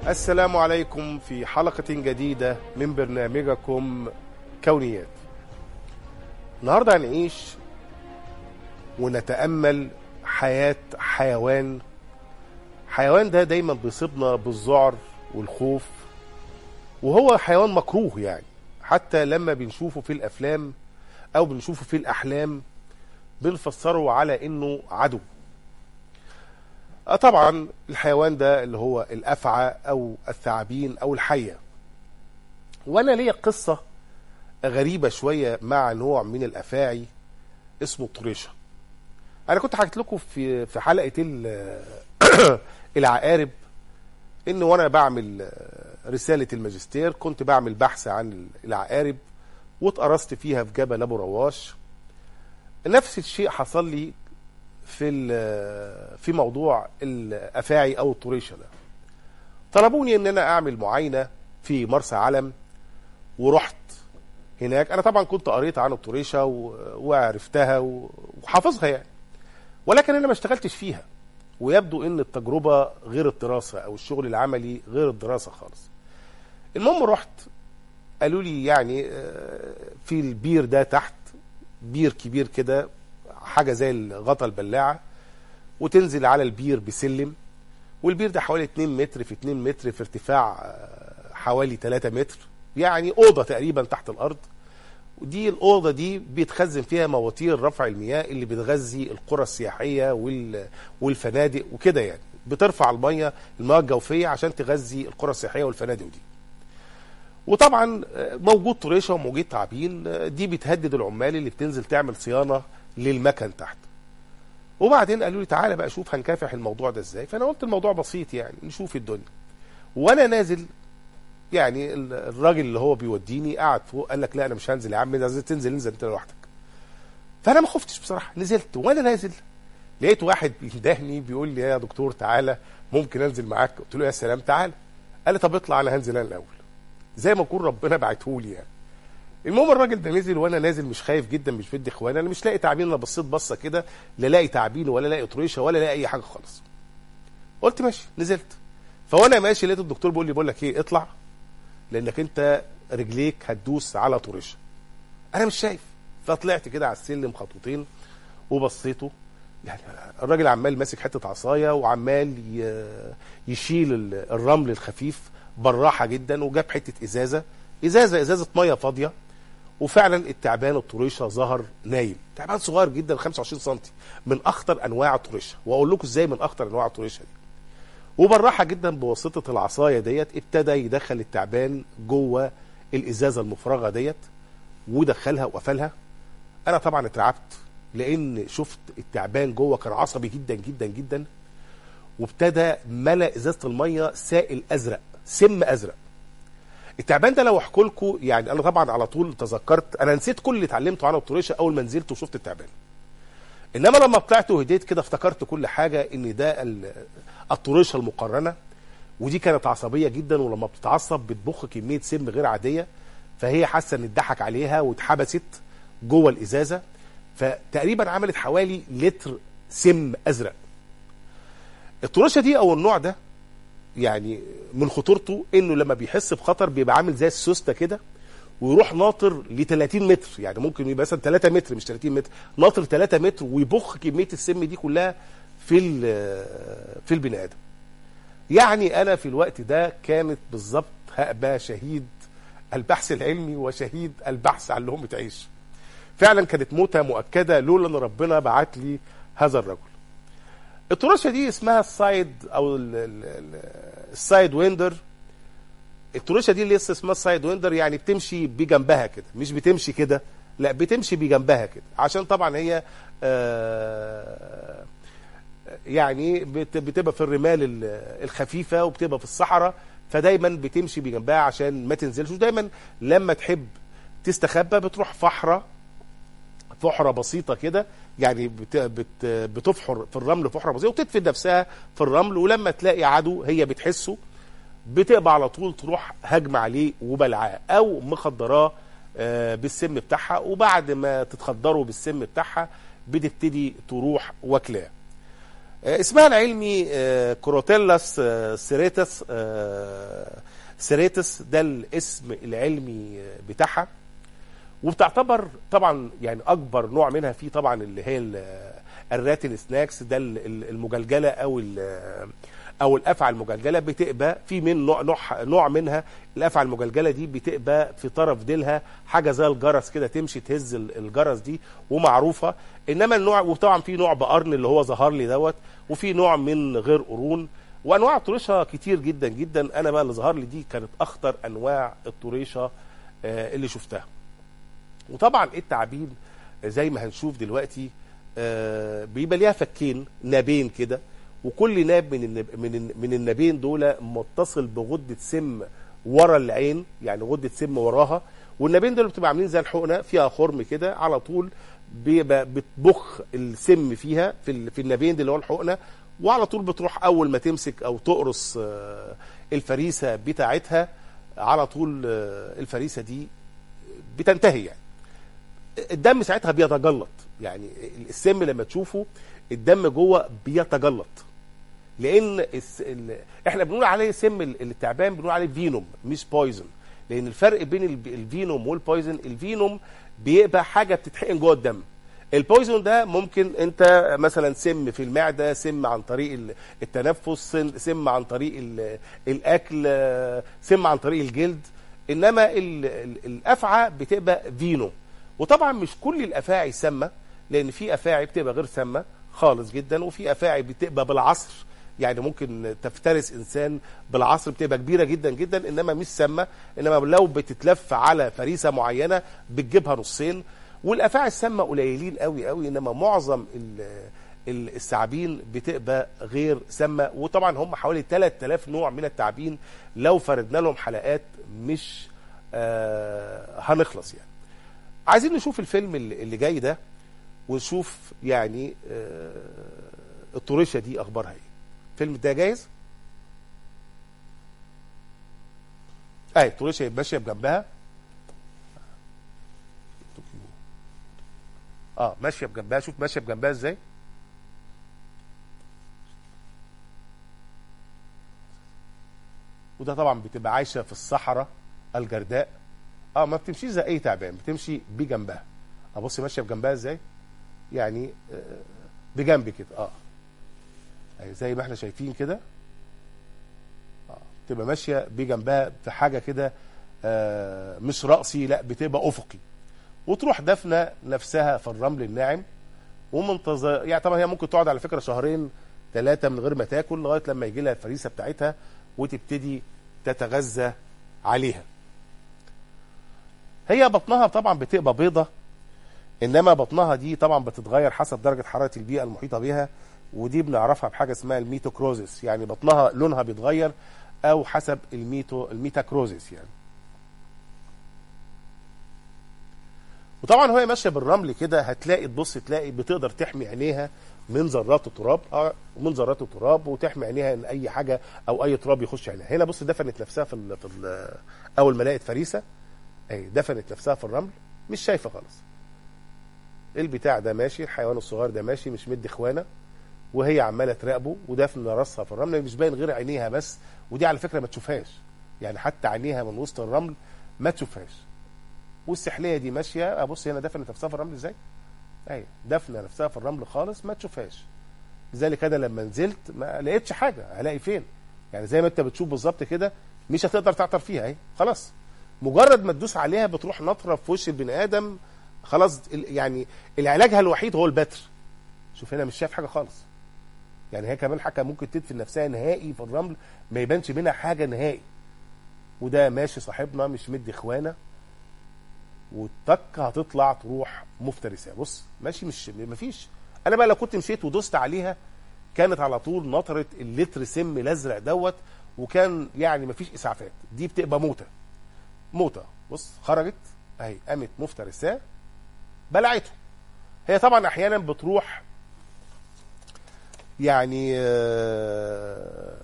السلام عليكم في حلقة جديدة من برنامجكم كونيات النهاردة هنعيش ونتأمل حياة حيوان حيوان ده دايما بيصيبنا بالذعر والخوف وهو حيوان مكروه يعني حتى لما بنشوفه في الأفلام أو بنشوفه في الأحلام بنفسره على إنه عدو آه طبعا الحيوان ده اللي هو الافعى او الثعابين او الحيه وانا ليا قصه غريبه شويه مع نوع من الافاعي اسمه الطريشه انا كنت حكيت لكم في في حلقه ال- العقارب ان وانا بعمل رساله الماجستير كنت بعمل بحث عن العقارب واتقرصت فيها في جبل ابو رواش نفس الشيء حصل لي في ال- في موضوع الافاعي او الطريشه ده طلبوني ان انا اعمل معاينه في مرسى علم ورحت هناك انا طبعا كنت قريت عن الطريشه و- وعرفتها و- وحافظها يعني ولكن انا ما اشتغلتش فيها ويبدو ان التجربه غير الدراسه او الشغل العملي غير الدراسه خالص المهم رحت قالوا لي يعني آه، في البير ده تحت بير كبير كده حاجه زي غطا البلاعه وتنزل على البير بسلم والبير ده حوالي 2 متر في 2 متر في ارتفاع آه، حوالي 3 متر يعني اوضه تقريبا تحت الارض ودي الاوضه دي بيتخزن فيها مواتير رفع المياه اللي بتغذي القرى السياحيه وال- والفنادق وكده يعني بترفع الميه المياه الجوفيه عشان تغذي القرى السياحيه والفنادق دي وطبعا آه، موجود طريشه وموجود تعابين آه، دي بتهدد العمال اللي بتنزل تعمل صيانه للمكن تحت وبعدين قالوا لي تعالى بقى شوف هنكافح الموضوع ده ازاي فانا قلت الموضوع بسيط يعني نشوف الدنيا وانا نازل يعني ال- الراجل اللي هو بيوديني قعد فوق قال لك لا انا مش هنزل يا عم ده تنزل انزل انت لوحدك فانا ما خفتش بصراحه نزلت وانا نازل لقيت واحد بيندهني بيقول لي يا دكتور تعالى ممكن انزل معاك قلت له يا سلام تعالى قال لي طب اطلع انا هنزل انا الاول زي ما يكون ربنا بعته لي يعني المهم الراجل ده نزل وانا نازل مش خايف جدا مش بدي اخوان انا مش لاقي تعابين انا بصيت بصه كده لا لاقي تعابين ولا لاقي طريشه ولا لاقي اي حاجه خالص قلت ماشي نزلت فوانا ماشي لقيت الدكتور بيقول لي بقول لك ايه اطلع لانك انت رجليك هتدوس على طريشه انا مش شايف فطلعت كده على السلم خطوتين وبصيته يعني الراجل عمال ماسك حته عصايه وعمال ي- يشيل ال- الرمل الخفيف بالراحه جدا وجاب حته ازازه ازازه ازازه ميه فاضيه وفعلا التعبان الطريشه ظهر نايم تعبان صغير جدا 25 سم من اخطر انواع الطريشه واقول لكم ازاي من اخطر انواع الطريشه دي وبالراحه جدا بواسطه العصايه ديت ابتدى يدخل التعبان جوه الازازه المفرغه ديت ودخلها وقفلها انا طبعا اترعبت لان شفت التعبان جوه كان عصبي جدا جدا جدا وابتدى ملا ازازه الميه سائل ازرق سم ازرق التعبان ده لو احكي لكم يعني انا طبعا على طول تذكرت انا نسيت كل اللي اتعلمته عن الطريشه اول ما نزلت وشفت التعبان انما لما طلعت وهديت كده افتكرت كل حاجه ان ده ال- الطريشه المقرنه ودي كانت عصبيه جدا ولما بتتعصب بتبخ كميه سم غير عاديه فهي حاسه ان اتضحك عليها واتحبست جوه الازازه فتقريبا عملت حوالي لتر سم ازرق الطريشه دي او النوع ده يعني من خطورته انه لما بيحس بخطر بيبقى عامل زي السوسته كده ويروح ناطر ل 30 متر يعني ممكن يبقى مثلا 3 متر مش 30 متر ناطر 3 متر ويبخ كميه السم دي كلها في ال- في البني ادم يعني انا في الوقت ده كانت بالظبط هابقى شهيد البحث العلمي وشهيد البحث عن لقمه عيش فعلا كانت موتة مؤكده لولا ان ربنا بعت لي هذا الرجل الطرشه دي اسمها السايد او ال- ال- ال- السايد ويندر الطرشه دي لسه اسمها السايد ويندر يعني بتمشي بجنبها كده مش بتمشي كده لا بتمشي بجنبها كده عشان طبعا هي آه، يعني بت- بتبقى في الرمال ال- الخفيفه وبتبقى في الصحراء فدايما بتمشي بجنبها عشان ما تنزلش ودايما لما تحب تستخبى بتروح فحره فحره بسيطه كده يعني بت بت بتفحر في الرمل فحره بسيطه وتدفن نفسها في الرمل ولما تلاقي عدو هي بتحسه بتبقى على طول تروح هجمه عليه وبلعاه او مخدراه آه، بالسم بتاعها وبعد ما تتخدره بالسم بتاعها بتبتدي تروح واكلاه آه، اسمها العلمي آه، كروتيلاس آه، سيريتس آه، سيريتس ده الاسم العلمي آه، بتاعها وبتعتبر طبعا يعني اكبر نوع منها فيه طبعا اللي هي ال- الراتن سناكس ده ال- ال- المجلجله او ال- او الافعى المجلجله بتبقى في من نوع نوع نوع منها الافعى المجلجله دي بتبقى في طرف ديلها حاجه زي الجرس كده تمشي تهز ال- الجرس دي ومعروفه انما النوع وطبعا في نوع بقرن اللي هو ظهر لي دوت وفي نوع من غير قرون وانواع الطريشه كتير جدا جدا انا بقى اللي ظهر لي دي كانت اخطر انواع الطريشه آه، اللي شفتها وطبعا التعابين زي ما هنشوف دلوقتي آه، بيبقى ليها فكين نابين كده وكل ناب من النب من الن- من النابين دول متصل بغده سم ورا العين يعني غده سم وراها والنابين دول بتبقى عاملين زي الحقنه فيها خرم كده على طول بيبقى بتبخ السم فيها في ال- في النابين دي اللي هو الحقنه وعلى طول بتروح اول ما تمسك او تقرص آه، الفريسه بتاعتها على طول آه، الفريسه دي بتنتهي يعني الدم ساعتها بيتجلط يعني السم لما تشوفه الدم جوه بيتجلط لان الس... ال... احنا بنقول عليه سم ال- التعبان بنقول عليه فينوم مش بويزن لان الفرق بين الب- الفينوم والبويزن الفينوم بيبقى حاجه بتتحقن جوه الدم البويزن ده ممكن انت مثلا سم في المعده سم عن طريق ال- التنفس سن- سم عن طريق ال- الاكل آه، سم عن طريق الجلد انما ال- ال- الافعى بتبقى فينوم وطبعا مش كل الافاعي سامه لان في افاعي بتبقى غير سامه خالص جدا وفي افاعي بتبقى بالعصر يعني ممكن تفترس انسان بالعصر بتبقى كبيره جدا جدا انما مش سامه انما لو بتتلف على فريسه معينه بتجيبها نصين والافاعي السامه قليلين قوي قوي انما معظم ال- ال- الثعابين بتبقى غير سامه وطبعا هم حوالي 3000 نوع من الثعابين لو فردنا لهم حلقات مش آه هنخلص يعني عايزين نشوف الفيلم اللي اللي جاي ده ونشوف يعني آه الطريشه دي اخبارها ايه الفيلم ده جاهز اهي الطريشه ماشيه بجنبها اه ماشيه بجنبها شوف ماشيه بجنبها ازاي وده طبعا بتبقى عايشه في الصحراء الجرداء اه ما بتمشيش زي اي تعبان بتمشي بجنبها ابص ماشيه بجنبها ازاي يعني آه، بجنب كده اه أهي زي ما احنا شايفين كده اه تبقى ماشيه بجنبها في حاجه كده آه مش راسي لا بتبقى افقي وتروح دفنه نفسها في الرمل الناعم ومنتظر يعني طبعا هي ممكن تقعد على فكره شهرين ثلاثه من غير ما تاكل لغايه لما يجي لها الفريسه بتاعتها وتبتدي تتغذى عليها هي بطنها طبعا بتبقى بيضة انما بطنها دي طبعا بتتغير حسب درجة حرارة البيئة المحيطة بها ودي بنعرفها بحاجة اسمها الميتوكروزيس يعني بطنها لونها بيتغير او حسب الميتو الميتاكروزيس يعني وطبعا وهي ماشيه بالرمل كده هتلاقي تبص تلاقي بتقدر تحمي عينيها من ذرات التراب اه من ذرات التراب وتحمي عينيها ان اي حاجه او اي تراب يخش عينيها هنا بص دفنت نفسها في ال في ال اول ما لقت فريسه اهي دفنت نفسها في الرمل مش شايفه خالص البتاع ده ماشي الحيوان الصغير ده ماشي مش مدي اخوانه وهي عماله تراقبه ودافنه راسها في الرمل مش باين غير عينيها بس ودي على فكره ما تشوفهاش يعني حتى عينيها من وسط الرمل ما تشوفهاش والسحليه دي ماشيه ابص هنا دفنت نفسها في الرمل ازاي اهي دفنه نفسها في الرمل خالص ما تشوفهاش لذلك انا لما نزلت ما لقيتش حاجه هلاقي فين يعني زي ما انت بتشوف بالظبط كده مش هتقدر تعثر فيها اهي خلاص مجرد ما تدوس عليها بتروح نطره في وش البني ادم خلاص ال- يعني العلاجها الوحيد هو البتر شوف هنا مش شايف حاجه خالص يعني هي كمان حاجه ممكن تدفن نفسها نهائي في الرمل ما يبانش منها حاجه نهائي وده ماشي صاحبنا مش مدي اخوانه والتك هتطلع تروح مفترسه بص ماشي مش مفيش انا بقى لو كنت مشيت ودوست عليها كانت على طول نطرت اللتر سم الازرق دوت وكان يعني مفيش اسعافات دي بتبقى موته موته بص خرجت اهي قامت مفترساه بلعته هي طبعا احيانا بتروح يعني آه،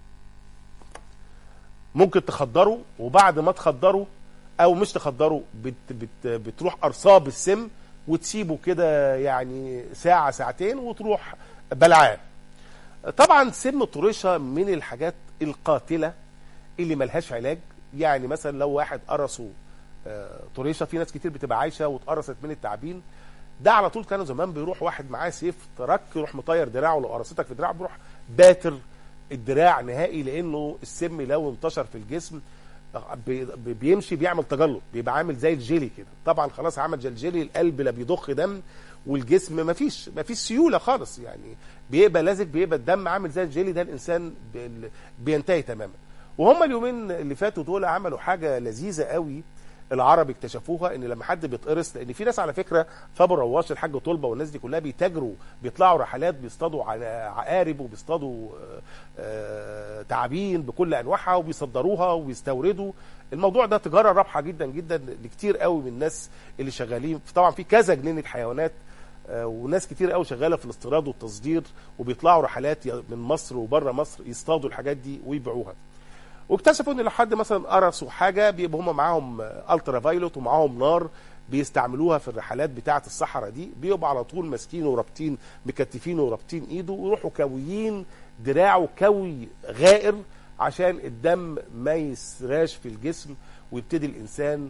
ممكن تخدره وبعد ما تخدره او مش تخدره بت بت بتروح ارصاب السم وتسيبه كده يعني ساعه ساعتين وتروح بلعاه طبعا سم الطريشه من الحاجات القاتله اللي ملهاش علاج يعني مثلا لو واحد قرصه آه، طريشه في ناس كتير بتبقى عايشه واتقرصت من التعابين ده على طول كانوا زمان بيروح واحد معاه سيف ترك يروح مطير دراعه لو قرصتك في دراعه بيروح باتر الدراع نهائي لانه السم لو انتشر في الجسم بي- بي- بيمشي بيعمل تجلط بيبقى عامل زي الجيلي كده طبعا خلاص عمل زي الجيلي القلب لا بيضخ دم والجسم مفيش مفيش سيوله خالص يعني بيبقى لازق بيبقى الدم عامل زي الجيلي ده الانسان بي- بينتهي تماما وهم اليومين اللي فاتوا دول عملوا حاجه لذيذه قوي العرب اكتشفوها ان لما حد بيتقرص لان في ناس على فكره فابو رواش الحاج طلبه والناس دي كلها بيتاجروا بيطلعوا رحلات بيصطادوا ع- عقارب وبيصطادوا آه، آه، تعابين بكل انواعها وبيصدروها وبيستوردوا الموضوع ده تجاره رابحه جدا جدا لكتير قوي من الناس اللي شغالين طبعا في كذا جنينه حيوانات آه، وناس كتير قوي شغاله في الاستيراد والتصدير وبيطلعوا رحلات ي- من مصر وبره مصر يصطادوا الحاجات دي ويبيعوها واكتشفوا ان لو حد مثلا قرصوا حاجه بيبقى هم معاهم الترا فايلوت ومعاهم نار بيستعملوها في الرحلات بتاعه الصحراء دي بيبقوا على طول ماسكينه ورابطين مكتفينه ورابطين ايده ويروحوا كويين دراعه كوي غائر عشان الدم ما يسراش في الجسم ويبتدي الانسان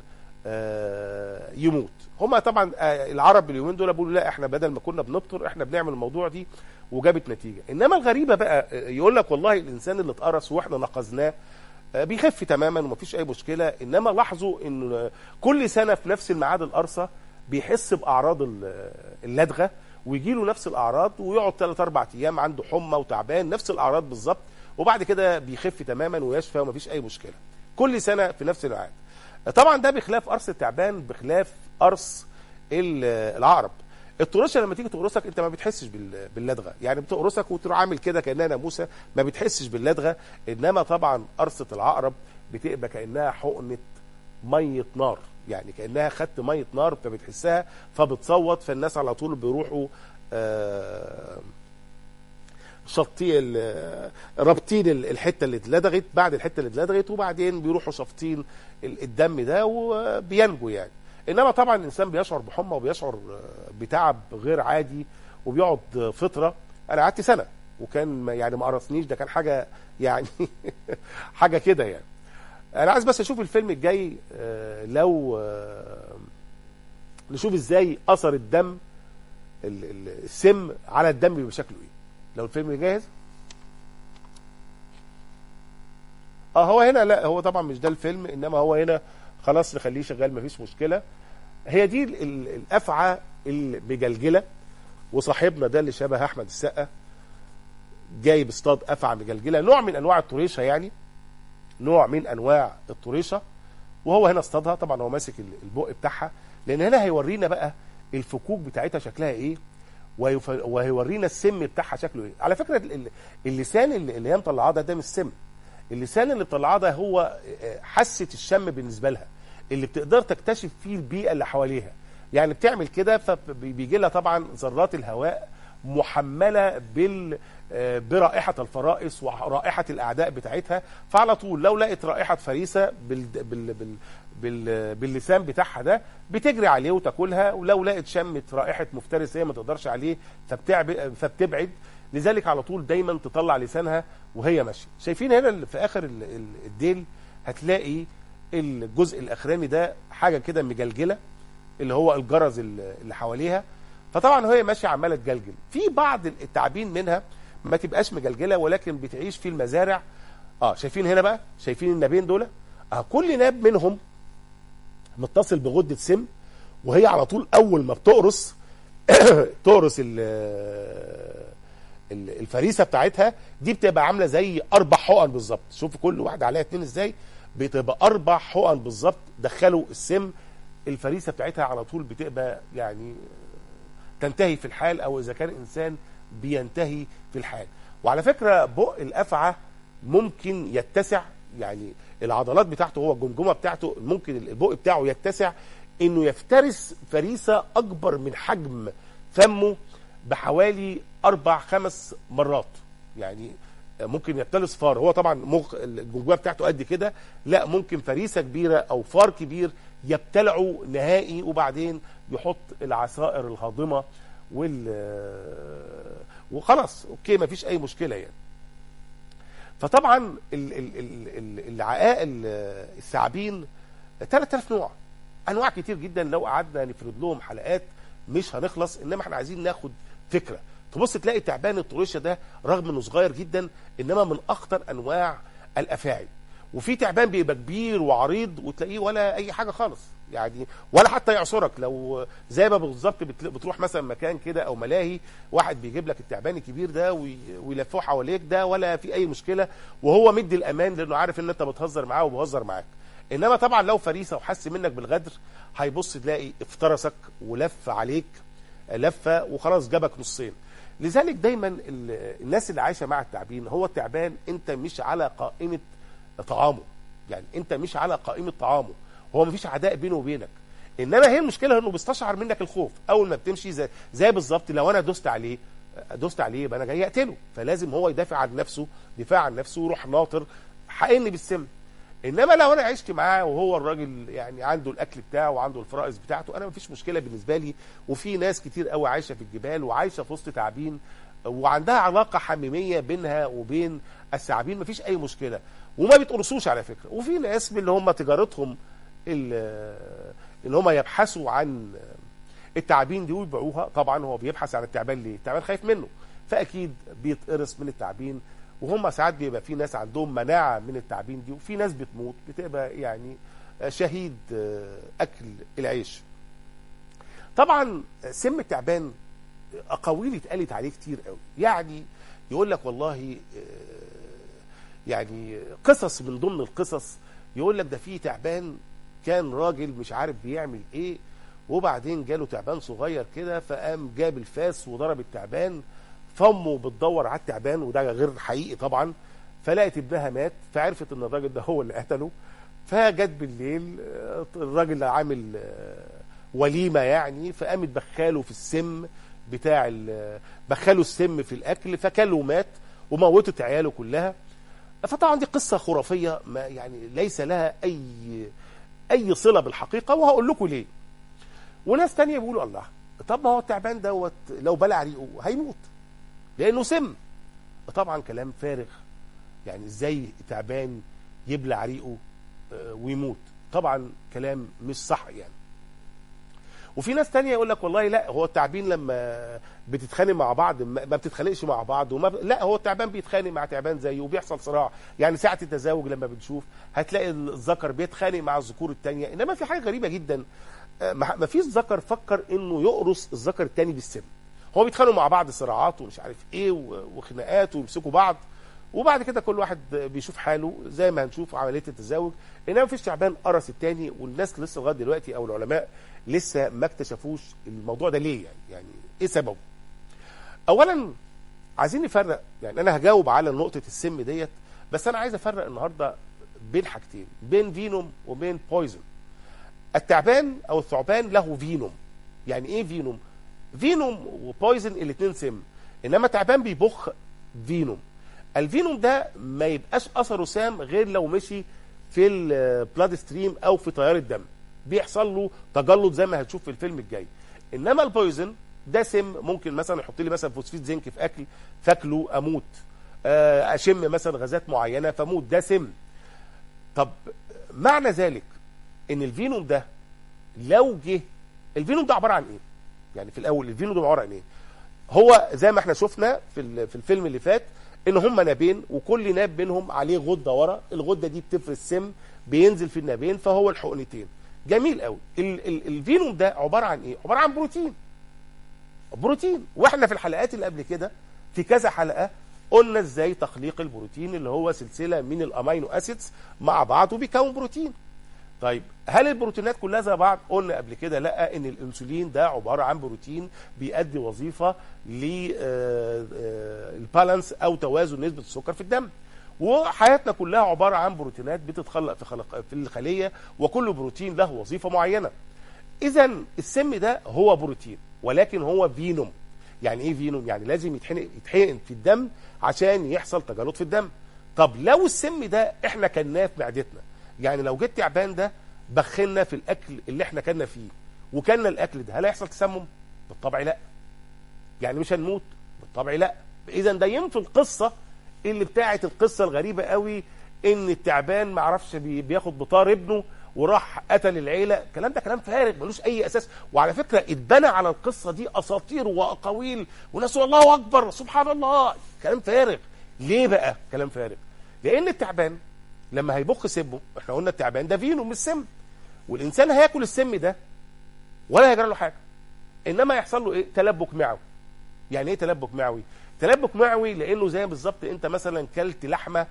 آه، يموت هما طبعا آه، العرب اليومين دول بيقولوا لا احنا بدل ما كنا بنبطر احنا بنعمل الموضوع دي وجابت نتيجه انما الغريبه بقى آه، يقول لك والله الانسان اللي اتقرص واحنا نقذناه آه، بيخف تماما ومفيش اي مشكله انما لاحظوا ان كل سنه في نفس الميعاد القرصه بيحس باعراض ال- اللدغه ويجي له نفس الاعراض ويقعد 3 4 ايام عنده حمى وتعبان نفس الاعراض بالظبط وبعد كده بيخف تماما ويشفى ومفيش اي مشكله كل سنه في نفس الميعاد طبعا ده بخلاف قرص التعبان بخلاف قرص ال- العقرب الطرشه لما تيجي تقرصك انت ما بتحسش بال- باللدغه يعني بتقرصك وتروح عامل كده كانها ناموسه ما بتحسش باللدغه انما طبعا قرصه العقرب بتبقى كانها حقنه ميه نار يعني كانها خدت ميه نار فبتحسها فبتصوت فالناس على طول بيروحوا آه شطي ال- رابطين ال- الحته اللي اتلدغت بعد الحته اللي اتلدغت وبعدين بيروحوا شافطين ال- الدم ده وبينجو يعني انما طبعا الانسان بيشعر بحمى وبيشعر بتعب غير عادي وبيقعد فتره انا قعدت سنه وكان ما- يعني ما قرصنيش ده كان حاجه يعني حاجه كده يعني انا عايز بس اشوف الفيلم الجاي آه، لو آه، نشوف ازاي اثر الدم ال- ال- السم على الدم بيبقى شكله ايه لو الفيلم جاهز اه هو هنا لا هو طبعا مش ده الفيلم انما هو هنا خلاص نخليه شغال مفيش مشكله هي دي ال- ال- الافعى المجلجله وصاحبنا ده اللي شبه احمد السقا جاي بيصطاد افعى مجلجله نوع من انواع الطريشه يعني نوع من انواع الطريشه وهو هنا اصطادها طبعا هو ماسك ال- البق بتاعها لان هنا هيورينا بقى الفكوك بتاعتها شكلها ايه ويف- وهيورينا السم بتاعها شكله ايه على فكره ال- ال- اللسان اللي اللي هي مطلعاه ده ده مش سم اللسان اللي مطلعاه ده هو آه، حاسه الشم بالنسبه لها اللي بتقدر تكتشف فيه البيئه اللي حواليها يعني بتعمل كده فبيجي لها طبعا ذرات الهواء محمله بال آه، برائحه الفرائس ورائحه الاعداء بتاعتها فعلى طول لو لقت رائحه فريسه بال بال بال بال باللسان بتاعها ده بتجري عليه وتاكلها ولو لقت شمت رائحه مفترس هي ما تقدرش عليه فبتعب فبتبعد لذلك على طول دايما تطلع لسانها وهي ماشيه شايفين هنا ال- في اخر ال- ال- الديل هتلاقي الجزء الاخراني ده حاجه كده مجلجله اللي هو الجرز ال- اللي حواليها فطبعا وهي ماشيه عماله تجلجل في بعض التعابين منها ما تبقاش مجلجله ولكن بتعيش في المزارع اه شايفين هنا بقى شايفين النابين دول اه كل ناب منهم متصل بغده سم وهي على طول اول ما بتقرص تقرص ال- ال- الفريسه بتاعتها دي بتبقى عامله زي اربع حقن بالظبط شوف كل واحده عليها اتنين ازاي بتبقى اربع حقن بالظبط دخلوا السم الفريسه بتاعتها على طول بتبقى يعني تنتهي في الحال او اذا كان انسان بينتهي في الحال وعلى فكره بق الافعى ممكن يتسع يعني العضلات بتاعته هو الجمجمه بتاعته ممكن البق بتاعه يتسع انه يفترس فريسه اكبر من حجم فمه بحوالي اربع خمس مرات يعني ممكن يفترس فار هو طبعا مخ الجمجمه بتاعته قد كده لا ممكن فريسه كبيره او فار كبير يبتلعه نهائي وبعدين يحط العصائر الهاضمه وال وخلاص اوكي ما فيش اي مشكله يعني فطبعا ال- ال- ال- ال- العقائل الثعابين 3000 نوع انواع كتير جدا لو قعدنا نفرد لهم حلقات مش هنخلص انما احنا عايزين ناخد فكره تبص تلاقي تعبان الطريشه ده رغم انه صغير جدا انما من اخطر انواع الافاعي وفي تعبان بيبقى كبير وعريض وتلاقيه ولا اي حاجه خالص يعني ولا حتى يعصرك لو زي ما بالظبط بتل- بتروح مثلا مكان كده او ملاهي واحد بيجيب لك التعبان الكبير ده وي- ويلفوه حواليك ده ولا في اي مشكله وهو مدي الامان لانه عارف ان انت بتهزر معاه وبيهزر معاك انما طبعا لو فريسه وحس منك بالغدر هيبص تلاقي افترسك ولف عليك لفه وخلاص جابك نصين لذلك دايما ال- الناس اللي عايشه مع التعبين هو التعبان انت مش على قائمه طعامه يعني انت مش على قائمه طعامه هو مفيش عداء بينه وبينك انما هي المشكله انه بيستشعر منك الخوف اول ما بتمشي زي, زي بالظبط لو انا دوست عليه دوست عليه يبقى انا جاي اقتله فلازم هو يدافع عن نفسه دفاع عن نفسه ويروح ناطر حقني بالسم انما لو انا عشت معاه وهو الراجل يعني عنده الاكل بتاعه وعنده الفرائض بتاعته انا مفيش مشكله بالنسبه لي وفي ناس كتير قوي عايشه في الجبال وعايشه في وسط تعابين وعندها علاقه حميميه بينها وبين الثعابين مفيش اي مشكله وما بيتقرصوش على فكره وفي ناس من اللي هم تجارتهم ال- ان هم يبحثوا عن التعابين دي ويبيعوها طبعا هو بيبحث عن التعبان ليه التعبان خايف منه فاكيد بيتقرص من التعابين وهم ساعات بيبقى في ناس عندهم مناعه من التعابين دي وفي ناس بتموت بتبقى يعني شهيد اكل العيش طبعا سم التعبان اقاويل اتقالت عليه كتير قوي يعني يقول لك والله يعني قصص من ضمن القصص يقول لك ده في تعبان كان راجل مش عارف بيعمل ايه وبعدين جاله تعبان صغير كده فقام جاب الفاس وضرب التعبان فامه بتدور على التعبان وده غير حقيقي طبعا فلقت ابنها مات فعرفت ان الراجل ده هو اللي قتله فجت بالليل آه، الراجل عامل آه، وليمه يعني فقامت بخاله في السم بتاع ال- بخاله السم في الاكل فكله ومات وموتت عياله كلها فطبعا دي قصه خرافيه ما يعني ليس لها اي اي صله بالحقيقه وهقول لكم ليه وناس تانية بيقولوا الله طب ما هو التعبان دوت لو بلع ريقه هيموت لانه سم طبعا كلام فارغ يعني ازاي تعبان يبلع ريقه آه، ويموت طبعا كلام مش صح يعني وفي ناس تانية يقول لك والله لا هو التعبين لما بتتخانق مع بعض ما ما بتتخانقش مع بعض وما ب... لا هو التعبان بيتخانق مع تعبان زيه وبيحصل صراع يعني ساعة التزاوج لما بنشوف هتلاقي الذكر بيتخانق مع الذكور التانية انما في حاجة غريبة جدا آه، ما ما فيش ذكر فكر انه يقرص الذكر التاني بالسم هو بيتخانقوا مع بعض صراعات ومش عارف ايه و- وخناقات ويمسكوا بعض وبعد كده كل واحد بيشوف حاله زي ما هنشوف عمليه التزاوج انما مفيش تعبان قرص التاني والناس لسه لغايه دلوقتي او العلماء لسه ما اكتشفوش الموضوع ده ليه يعني يعني ايه سببه اولا عايزين نفرق يعني انا هجاوب على نقطه السم ديت بس انا عايز افرق النهارده بين حاجتين بين فينوم وبين بويزن التعبان او الثعبان له فينوم يعني ايه فينوم فينوم وبويزن الاثنين سم انما تعبان بيبخ فينوم الفينوم ده ما يبقاش اثره سام غير لو مشي في البلاد ستريم او في تيار الدم بيحصل له تجلط زي ما هتشوف في الفيلم الجاي انما البويزن ده سم ممكن مثلا يحط لي مثلا فوسفيت زنك في اكل فاكله اموت آه، اشم مثلا غازات معينه فاموت ده سم طب معنى ذلك ان الفينوم ده لو جه الفينوم ده عباره عن ايه يعني في الاول الفينوم ده عباره عن ايه هو زي ما احنا شفنا في ال- في الفيلم اللي فات ان هم نابين وكل ناب منهم عليه غده ورا الغده دي بتفرز سم بينزل في النابين فهو الحقنتين جميل قوي ال ال الفينوم ده عباره عن ايه عباره عن بروتين بروتين واحنا في الحلقات اللي قبل كده في كذا حلقه قلنا ازاي تخليق البروتين اللي هو سلسله من الامينو اسيدز مع بعض وبيكون بروتين طيب هل البروتينات كلها زي بعض قلنا قبل كده لا ان الانسولين ده عباره عن بروتين بيؤدي وظيفه للبالانس او توازن نسبه السكر في الدم وحياتنا كلها عباره عن بروتينات بتتخلق في خلق في الخليه وكل بروتين له وظيفه معينه اذا السم ده هو بروتين ولكن هو فينوم يعني ايه فينوم يعني لازم يتحقن يتحقن في الدم عشان يحصل تجلط في الدم طب لو السم ده احنا كلناه في معدتنا يعني لو جيت تعبان ده بخلنا في الاكل اللي احنا كلنا فيه وكلنا الاكل ده هل هيحصل تسمم بالطبع لا يعني مش هنموت بالطبع لا اذا ده ينفي القصه اللي بتاعت القصه الغريبه قوي ان التعبان ما عرفش بي- بياخد بطار ابنه وراح قتل العيله الكلام ده كلام فارغ ملوش اي اساس وعلى فكره اتبنى على القصه دي اساطير واقاويل وناس الله اكبر سبحان الله كلام فارغ ليه بقى كلام فارغ لان التعبان لما هيبخ سمه احنا قلنا التعبان ده فينو مش سم والانسان هياكل السم ده ولا هيجرى له حاجه انما يحصل له ايه تلبك معوي يعني ايه تلبك معوي تلبك معوي لانه زي بالظبط انت مثلا كلت لحمه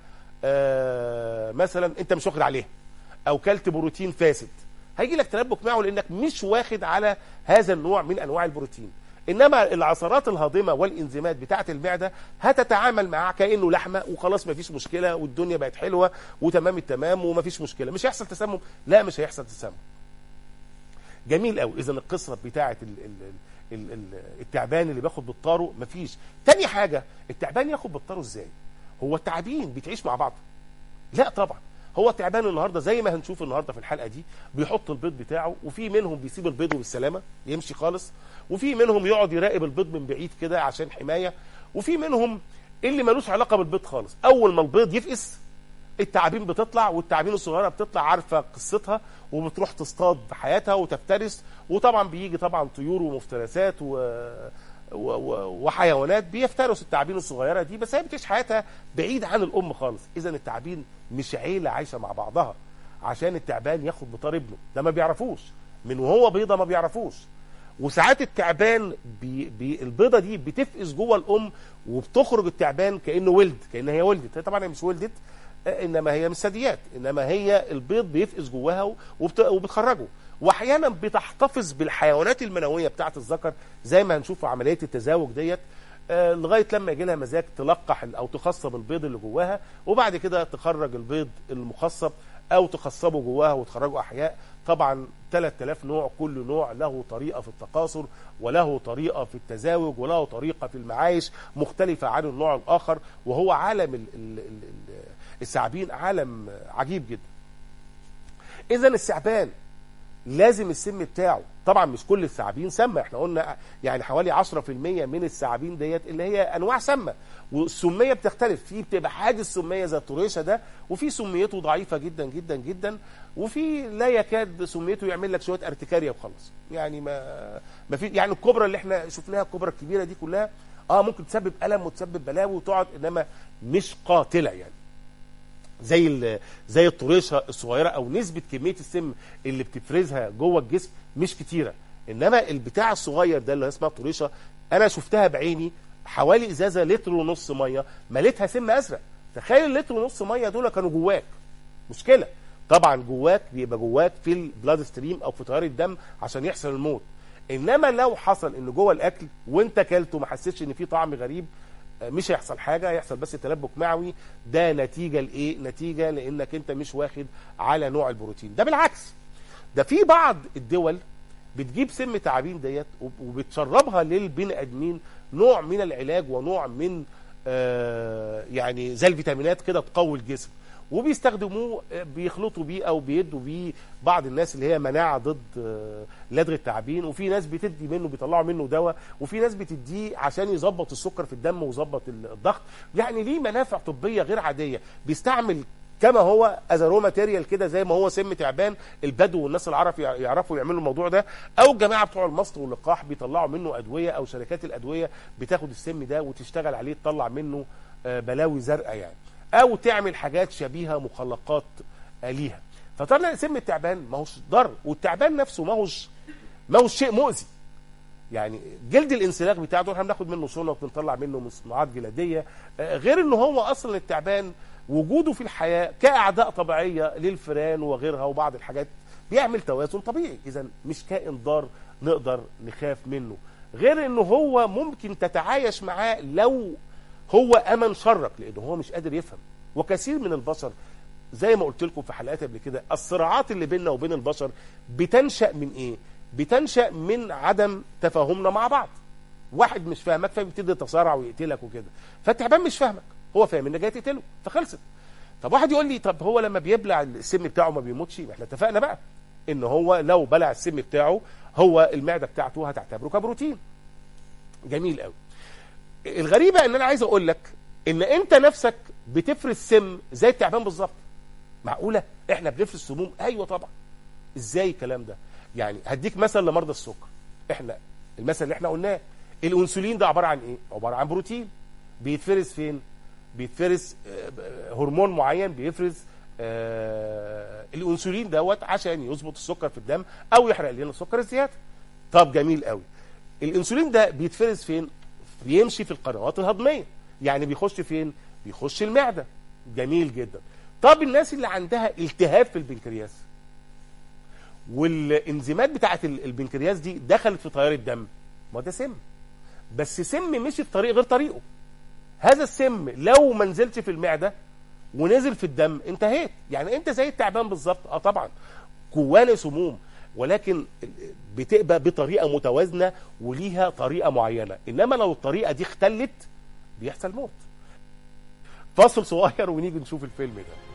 آه مثلا انت مش واخد عليها او كلت بروتين فاسد هيجي لك تلبك معوي لانك مش واخد على هذا النوع من انواع البروتين انما العصارات الهاضمه والانزيمات بتاعه المعده هتتعامل معاه كانه لحمه وخلاص مفيش مشكله والدنيا بقت حلوه وتمام التمام ومفيش مشكله مش هيحصل تسمم لا مش هيحصل تسمم جميل قوي اذا القصه بتاعه ال ال ال ال التعبان اللي بياخد بالطاره مفيش تاني حاجه التعبان ياخد بالطاره ازاي هو التعابين بتعيش مع بعض لا طبعا هو التعبان النهارده زي ما هنشوف النهارده في الحلقه دي بيحط البيض بتاعه وفي منهم بيسيب البيض بالسلامه يمشي خالص وفي منهم يقعد يراقب البيض من بعيد كده عشان حمايه وفي منهم اللي ملوش علاقه بالبيض خالص اول ما البيض يفقس التعابين بتطلع والتعابين الصغيره بتطلع عارفه قصتها وبتروح تصطاد بحياتها وتفترس وطبعا بيجي طبعا طيور ومفترسات و... و... و... وحيوانات بيفترسوا التعابين الصغيره دي بس هي بتعيش حياتها بعيد عن الام خالص اذا التعابين مش عيله عايشه مع بعضها عشان التعبان ياخد بطار ابنه ده ما بيعرفوش من وهو بيضه ما بيعرفوش وساعات التعبان بي بي البيضه دي بتفقس جوه الام وبتخرج التعبان كانه ولد كان هي ولدت هي طبعا هي مش ولدت آه، انما هي مش ثدييات انما هي البيض بيفقس جواها وبت... وبتخرجه واحيانا بتحتفظ بالحيوانات المنويه بتاعه الذكر زي ما هنشوف في عمليه التزاوج ديت آه، لغايه لما يجي لها مزاج تلقح او تخصب البيض اللي جواها وبعد كده تخرج البيض المخصب او تخصبه جواها وتخرجه احياء طبعا 3000 نوع كل نوع له طريقه في التكاثر وله طريقه في التزاوج وله طريقه في المعايش مختلفه عن النوع الاخر وهو عالم ال- ال- ال- ال- الثعابين عالم عجيب جدا اذا الثعبان لازم السم بتاعه طبعا مش كل الثعابين سامه احنا قلنا يعني حوالي 10% من الثعابين ديت اللي هي انواع سامه والسميه بتختلف في بتبقى حاجه سميه زي الطريشه ده وفي سميته ضعيفه جدا جدا جدا وفي لا يكاد سميته يعمل لك شويه ارتكاريا وخلاص يعني ما ما في يعني الكبرى اللي احنا شفناها الكبرى الكبيره دي كلها اه ممكن تسبب الم وتسبب بلاوي وتقعد انما مش قاتله يعني زي ال- زي الطريشه الصغيره او نسبه كميه السم اللي بتفرزها جوه الجسم مش كتيره انما البتاع الصغير ده اللي اسمها الطريشه انا شفتها بعيني حوالي ازازه لتر ونص ميه مليتها سم ازرق تخيل اللتر ونص ميه دول كانوا جواك مشكله طبعا جواك بيبقى جواك في البلاد ستريم او في تيار الدم عشان يحصل الموت انما لو حصل ان جوه الاكل وانت اكلته ما حسيتش ان في طعم غريب مش هيحصل حاجه هيحصل بس تلبك معوي ده نتيجه لايه نتيجه لانك انت مش واخد على نوع البروتين ده بالعكس ده في بعض الدول بتجيب سم تعابين ديت وب- وبتشربها للبني ادمين نوع من العلاج ونوع من آه يعني زي الفيتامينات كده تقوي الجسم وبيستخدموه آه، بيخلطوا بيه او بيدوا بيه بعض الناس اللي هي مناعه ضد آه، لدغ التعابين وفي ناس بتدي منه بيطلعوا منه دواء وفي ناس بتديه عشان يظبط السكر في الدم ويظبط الضغط يعني ليه منافع طبيه غير عاديه بيستعمل كما هو از رو ماتيريال كده زي ما هو سم تعبان البدو والناس العرب يع- يعرفوا يعملوا الموضوع ده او الجماعه بتوع المصل واللقاح بيطلعوا منه ادويه او شركات الادويه بتاخد السم ده وتشتغل عليه تطلع منه آه، بلاوي زرقاء يعني او تعمل حاجات شبيهه مخلقات آه، ليها فطلع سم التعبان ما هوش ضر والتعبان نفسه ما هوش ما هوش شيء مؤذي يعني جلد الانسلاخ بتاعه ده احنا بناخد منه شنط وبنطلع منه مصنوعات جلديه آه، غير ان هو اصلا التعبان وجوده في الحياه كاعداء طبيعيه للفئران وغيرها وبعض الحاجات بيعمل توازن طبيعي اذا مش كائن ضار نقدر نخاف منه غير انه هو ممكن تتعايش معاه لو هو امن شرك لانه هو مش قادر يفهم وكثير من البشر زي ما قلت لكم في حلقات قبل كده الصراعات اللي بيننا وبين البشر بتنشا من ايه بتنشا من عدم تفاهمنا مع بعض واحد مش فاهمك فبيبتدي يتصارع ويقتلك وكده فالتعبان مش فاهمك هو فاهم انك جاي تقتله فخلصت طب واحد يقول لي طب هو لما بيبلع السم بتاعه ما بيموتش ما احنا اتفقنا بقى ان هو لو بلع السم بتاعه هو المعده بتاعته هتعتبره كبروتين جميل قوي الغريبه ان انا عايز اقول لك ان انت نفسك بتفرز سم زي التعبان بالظبط معقوله احنا بنفرز سموم ايوه طبعا ازاي الكلام ده يعني هديك مثل لمرضى السكر احنا المثل اللي احنا قلناه الانسولين ده عباره عن ايه عباره عن بروتين بيتفرز فين بيتفرز آه، هرمون معين بيفرز آه الانسولين دوت عشان يظبط السكر في الدم او يحرق لنا السكر الزياده طب جميل قوي الانسولين ده بيتفرز فين بيمشي في القنوات الهضميه يعني بيخش فين بيخش المعده جميل جدا طب الناس اللي عندها التهاب في البنكرياس والانزيمات بتاعت البنكرياس دي دخلت في تيار الدم ما ده سم بس سم مشي في طريق غير طريقه هذا السم لو ما نزلش في المعده ونزل في الدم انتهيت يعني انت زي التعبان بالظبط اه طبعا جوانا سموم ولكن بتبقى بطريقه متوازنه وليها طريقه معينه انما لو الطريقه دي اختلت بيحصل موت فاصل صغير ونيجي نشوف الفيلم ده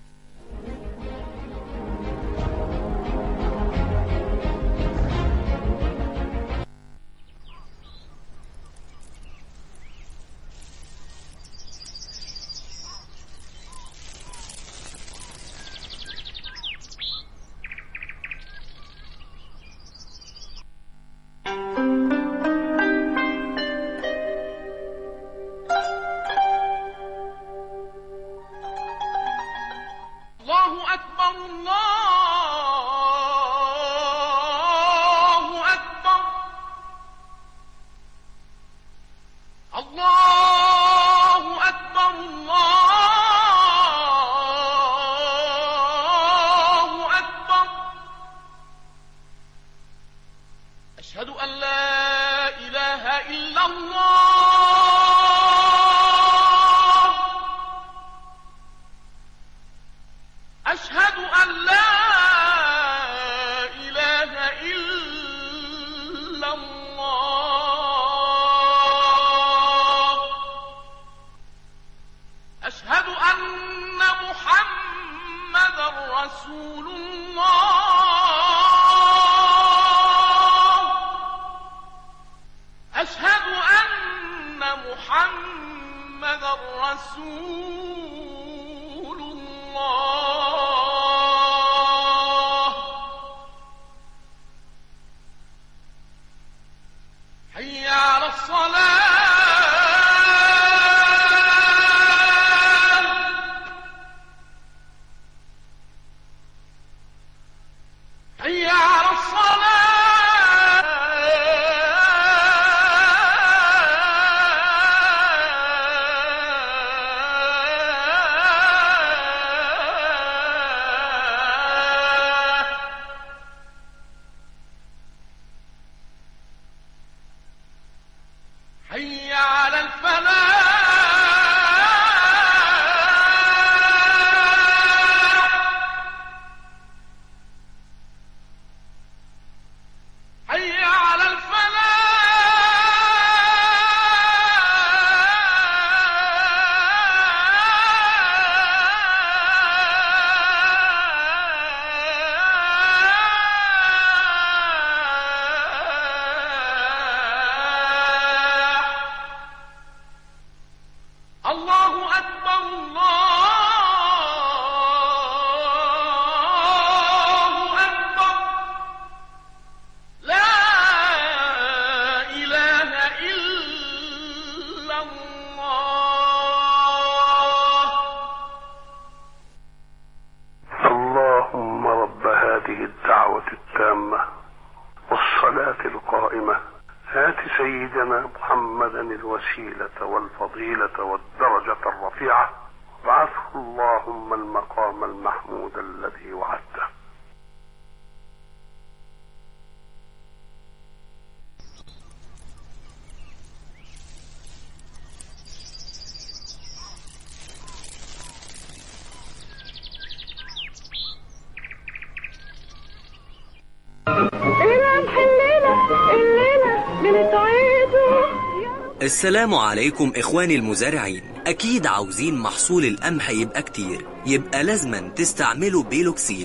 السلام عليكم إخواني المزارعين أكيد عاوزين محصول القمح يبقى كتير يبقى لازما تستعملوا بيلوكسيل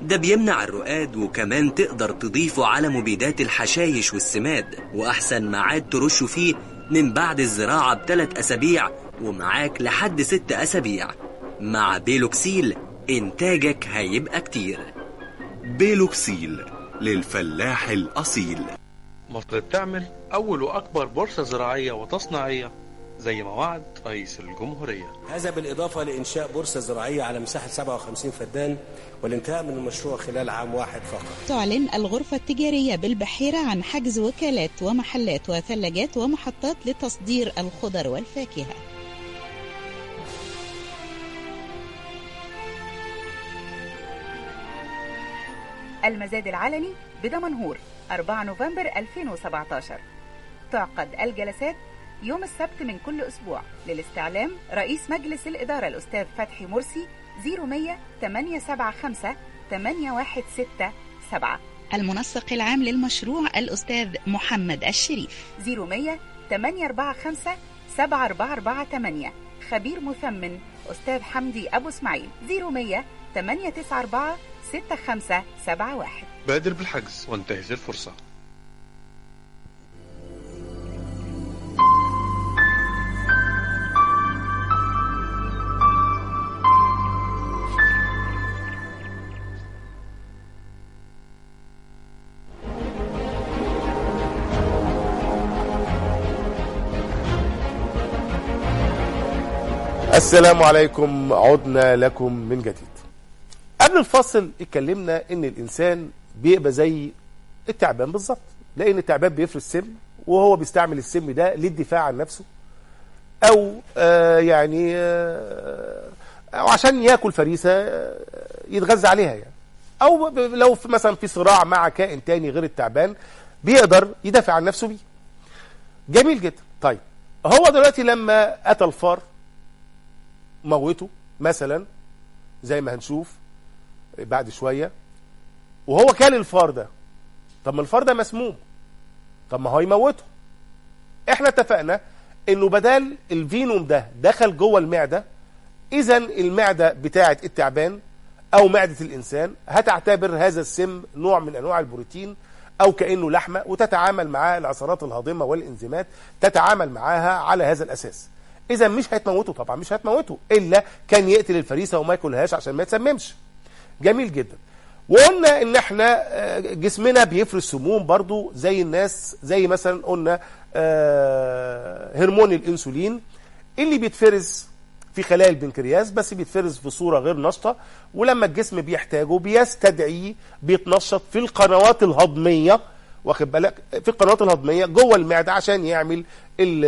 ده بيمنع الرقاد وكمان تقدر تضيفه على مبيدات الحشايش والسماد وأحسن ميعاد ترشه فيه من بعد الزراعة بثلاث أسابيع ومعاك لحد ست أسابيع مع بيلوكسيل إنتاجك هيبقى كتير بيلوكسيل للفلاح الأصيل مصر بتعمل أول وأكبر بورصة زراعية وتصنيعية زي ما وعد رئيس الجمهورية هذا بالإضافة لإنشاء بورصة زراعية على مساحة 57 فدان والانتهاء من المشروع خلال عام واحد فقط تعلن الغرفة التجارية بالبحيرة عن حجز وكالات ومحلات وثلاجات ومحطات لتصدير الخضر والفاكهة المزاد العلني بدمنهور 4 نوفمبر 2017 تعقد الجلسات يوم السبت من كل أسبوع للاستعلام رئيس مجلس الإدارة الأستاذ فتحي مرسي 0100 875 8167 المنسق العام للمشروع الأستاذ محمد الشريف 0100 845 7448 خبير مثمن أستاذ حمدي أبو إسماعيل 0100 894 6571 بادر بالحجز وانتهز الفرصة السلام عليكم عدنا لكم من جديد قبل الفصل اتكلمنا ان الانسان بيبقى زي التعبان بالظبط لان التعبان بيفرز سم وهو بيستعمل السم ده للدفاع عن نفسه او آه يعني آه او عشان ياكل فريسه آه يتغذى عليها يعني او ب- لو في مثلا في صراع مع كائن تاني غير التعبان بيقدر يدافع عن نفسه بيه جميل جدا طيب هو دلوقتي لما اتى الفار موته مثلا زي ما هنشوف بعد شويه وهو كان الفار ده طب ما الفار ده مسموم طب ما هو يموته احنا اتفقنا انه بدل الفينوم ده دخل جوه المعده اذا المعده بتاعه التعبان او معده الانسان هتعتبر هذا السم نوع من انواع البروتين او كانه لحمه وتتعامل معاه العصارات الهاضمه والانزيمات تتعامل معاها على هذا الاساس اذا مش هتموته طبعا مش هتموته الا كان يقتل الفريسه وما ياكلهاش عشان ما يتسممش جميل جدا وقلنا ان احنا آه، جسمنا بيفرز سموم برضو زي الناس زي مثلا قلنا آه، هرمون الانسولين اللي بيتفرز في خلايا البنكرياس بس بيتفرز في صوره غير نشطه ولما الجسم بيحتاجه بيستدعيه بيتنشط في القنوات الهضميه واخد بالك في القنوات الهضميه جوه المعده عشان يعمل ال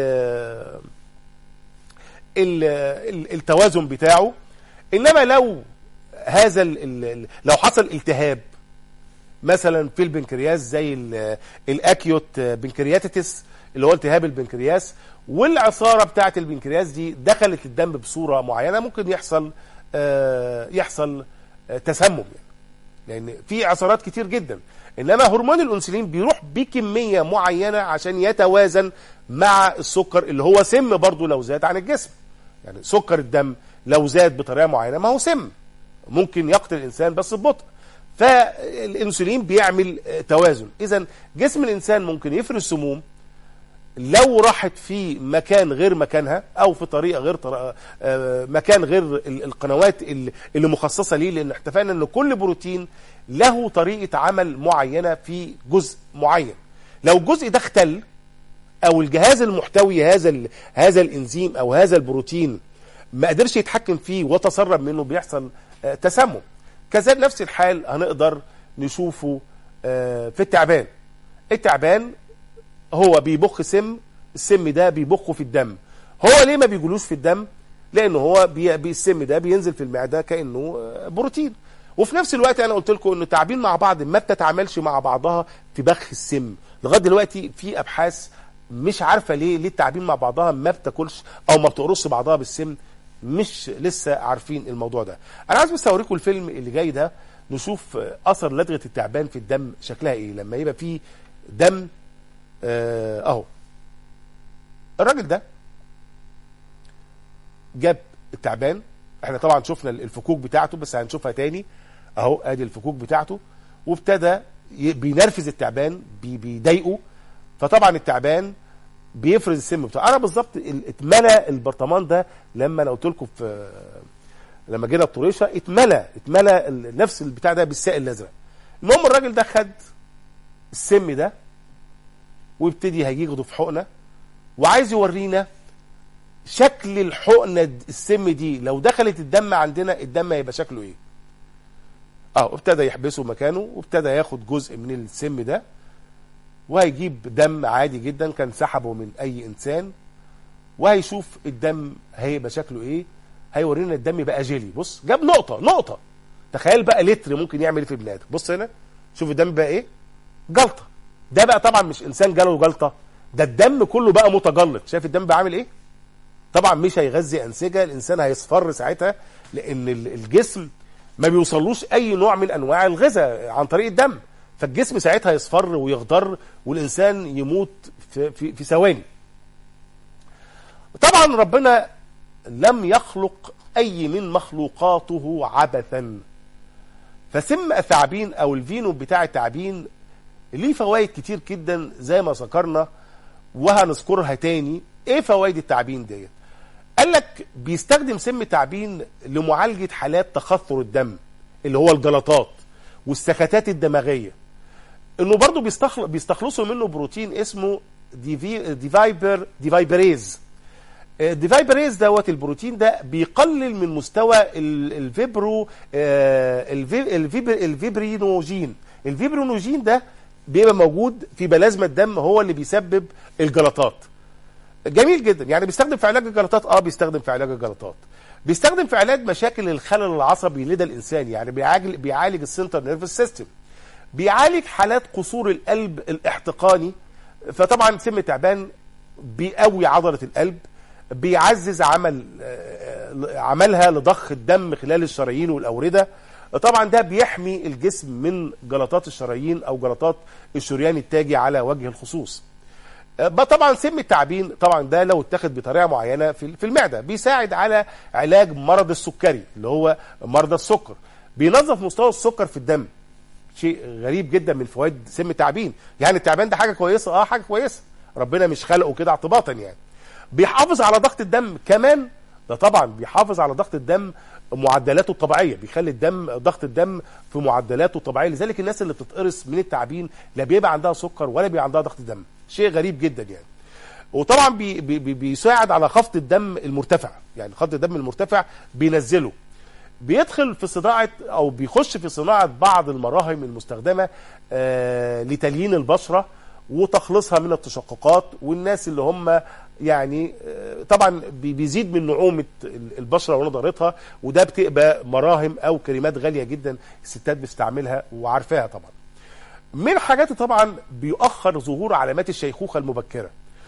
ال ال التوازن بتاعه انما لو هذا ال ال لو حصل التهاب مثلا في البنكرياس زي ال- الاكيوت بنكرياتيتس اللي هو التهاب البنكرياس والعصاره بتاعه البنكرياس دي دخلت الدم بصوره معينه ممكن يحصل آه، يحصل آه، تسمم يعني لان في عصارات كتير جدا انما هرمون الانسولين بيروح بكميه معينه عشان يتوازن مع السكر اللي هو سم برضه لو زاد عن الجسم يعني سكر الدم لو زاد بطريقه معينه ما هو سم ممكن يقتل الانسان بس ببطء فالانسولين بيعمل آه، توازن اذا جسم الانسان ممكن يفرز سموم لو راحت في مكان غير مكانها او في طريقه غير طريقة آه، مكان غير ال- القنوات اللي اللي مخصصه ليه لان اتفقنا ان كل بروتين له طريقه عمل معينه في جزء معين لو الجزء ده اختل او الجهاز المحتوي هذا ال- هذا الانزيم او هذا البروتين ما قدرش يتحكم فيه وتسرب منه بيحصل آه، تسمم كذلك نفس الحال هنقدر نشوفه آه، في التعبان التعبان هو بيبخ سم السم ده بيبخه في الدم هو ليه ما بيجلوش في الدم لانه هو بي بي- السم ده بينزل في المعده كانه آه، بروتين وفي نفس الوقت انا قلت لكم انه تعبين مع بعض ما بتتعاملش مع بعضها في بخ السم لغايه دلوقتي في ابحاث مش عارفه ليه ليه التعبين مع بعضها ما بتاكلش او ما بتقرصش بعضها بالسم مش لسه عارفين الموضوع ده انا عايز بس اوريكم الفيلم اللي جاي ده نشوف آه، اثر لدغه التعبان في الدم شكلها ايه لما يبقى فيه دم آه، اهو الراجل ده جاب التعبان احنا طبعا شفنا الفكوك بتاعته بس هنشوفها تاني اهو ادي الفكوك بتاعته وابتدى ي- بينرفز التعبان بي- بيضايقه فطبعا التعبان بيفرز السم بتاعه انا بالظبط ال- اتملى البرطمان ده لما انا قلت لكم في لما جينا الطريشه اتملى اتملى ال- نفس البتاع ده بالسائل الازرق المهم الراجل ده خد السم ده ويبتدي هياخده في حقنه وعايز يورينا شكل الحقنه د- السم دي لو دخلت الدم عندنا الدم هيبقى شكله ايه اه ابتدى يحبسه مكانه وابتدى ياخد جزء من السم ده وهيجيب دم عادي جدا كان سحبه من اي انسان وهيشوف الدم هيبقى شكله ايه هيورينا الدم بقى جيلي بص جاب نقطه نقطه تخيل بقى لتر ممكن يعمل ايه في ابن ادم بص هنا شوف الدم بقى ايه جلطه ده بقى طبعا مش انسان جاله جلطه ده الدم كله بقى متجلط شايف الدم بقى عامل ايه طبعا مش هيغذي انسجه الانسان هيصفر ساعتها لان ال- الجسم ما بيوصلوش اي نوع من انواع الغذاء عن طريق الدم فالجسم ساعتها يصفر ويخضر والانسان يموت في في, في ثواني طبعا ربنا لم يخلق اي من مخلوقاته عبثا فسم الثعابين او الفينو بتاع التعابين ليه فوائد كتير جدا زي ما ذكرنا وهنذكرها تاني ايه فوائد التعبين ديت قال لك بيستخدم سم التعبين لمعالجه حالات تخثر الدم اللي هو الجلطات والسكتات الدماغيه انه برضه بيستخل... بيستخلصوا منه بروتين اسمه ديفي... ديفايبر ديفايبريز الديفايبريز دوت البروتين ده بيقلل من مستوى ال- الفيبرو آه، الفي- الفيبر الفيبرينوجين الفيبرينوجين ده بيبقى موجود في بلازما الدم هو اللي بيسبب الجلطات جميل جدا يعني بيستخدم في علاج الجلطات اه بيستخدم في علاج الجلطات بيستخدم في علاج مشاكل الخلل العصبي لدى الانسان يعني بيعالج بيعالج السنتر نيرفس سيستم بيعالج حالات قصور القلب الاحتقاني فطبعا سم التعبان بيقوي عضله القلب بيعزز عمل آه، عملها لضخ الدم خلال الشرايين والاورده طبعا ده بيحمي الجسم من جلطات الشرايين او جلطات الشريان التاجي على وجه الخصوص بقى طبعا سم التعبين طبعا ده لو اتاخد بطريقه معينه في في المعده بيساعد على علاج مرض السكري اللي هو مرضى السكر بينظف مستوى السكر في الدم شيء غريب جدا من فوائد سم التعبين يعني التعبان ده حاجه كويسه اه حاجه كويسه ربنا مش خلقه كده اعتباطا يعني بيحافظ على ضغط الدم كمان ده طبعا بيحافظ على ضغط الدم معدلاته الطبيعيه بيخلي الدم ضغط الدم في معدلاته الطبيعيه لذلك الناس اللي بتتقرص من التعبين لا بيبقى عندها سكر ولا بيبقى عندها ضغط دم شيء غريب جدا يعني وطبعا بي بي بي- بيساعد على خفض الدم المرتفع يعني خفض الدم المرتفع بينزله بيدخل في صناعه او بيخش في صناعه بعض المراهم المستخدمه آه لتليين البشره وتخليصها من التشققات والناس اللي هم يعني آه، طبعا بي- بيزيد من نعومه ال- البشره ونضارتها وده بتبقى مراهم او كريمات غاليه جدا الستات بتستعملها وعارفاها طبعا من حاجاته طبعا بيؤخر ظهور علامات الشيخوخه المبكره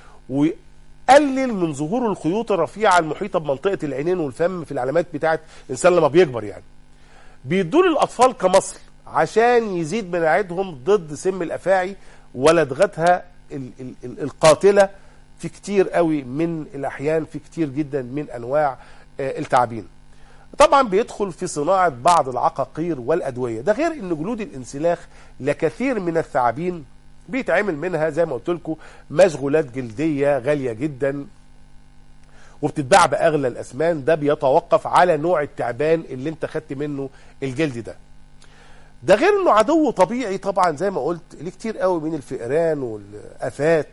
ويقلل من ظهور الخيوط الرفيعه المحيطه بمنطقه العينين والفم في العلامات بتاعه الانسان لما بيكبر يعني بيدوا للاطفال كمصل عشان يزيد مناعتهم ضد سم الافاعي ولدغتها ال- ال- ال- القاتله في كتير قوي من الاحيان في كتير جدا من انواع آه، التعابين طبعا بيدخل في صناعه بعض العقاقير والادويه ده غير ان جلود الانسلاخ لكثير من الثعابين بيتعمل منها زي ما قلت لكم مشغولات جلديه غاليه جدا وبتتباع باغلى الاثمان ده بيتوقف على نوع التعبان اللي انت خدت منه الجلد ده ده غير انه عدو طبيعي طبعا زي ما قلت ليه كتير قوي من الفئران والافات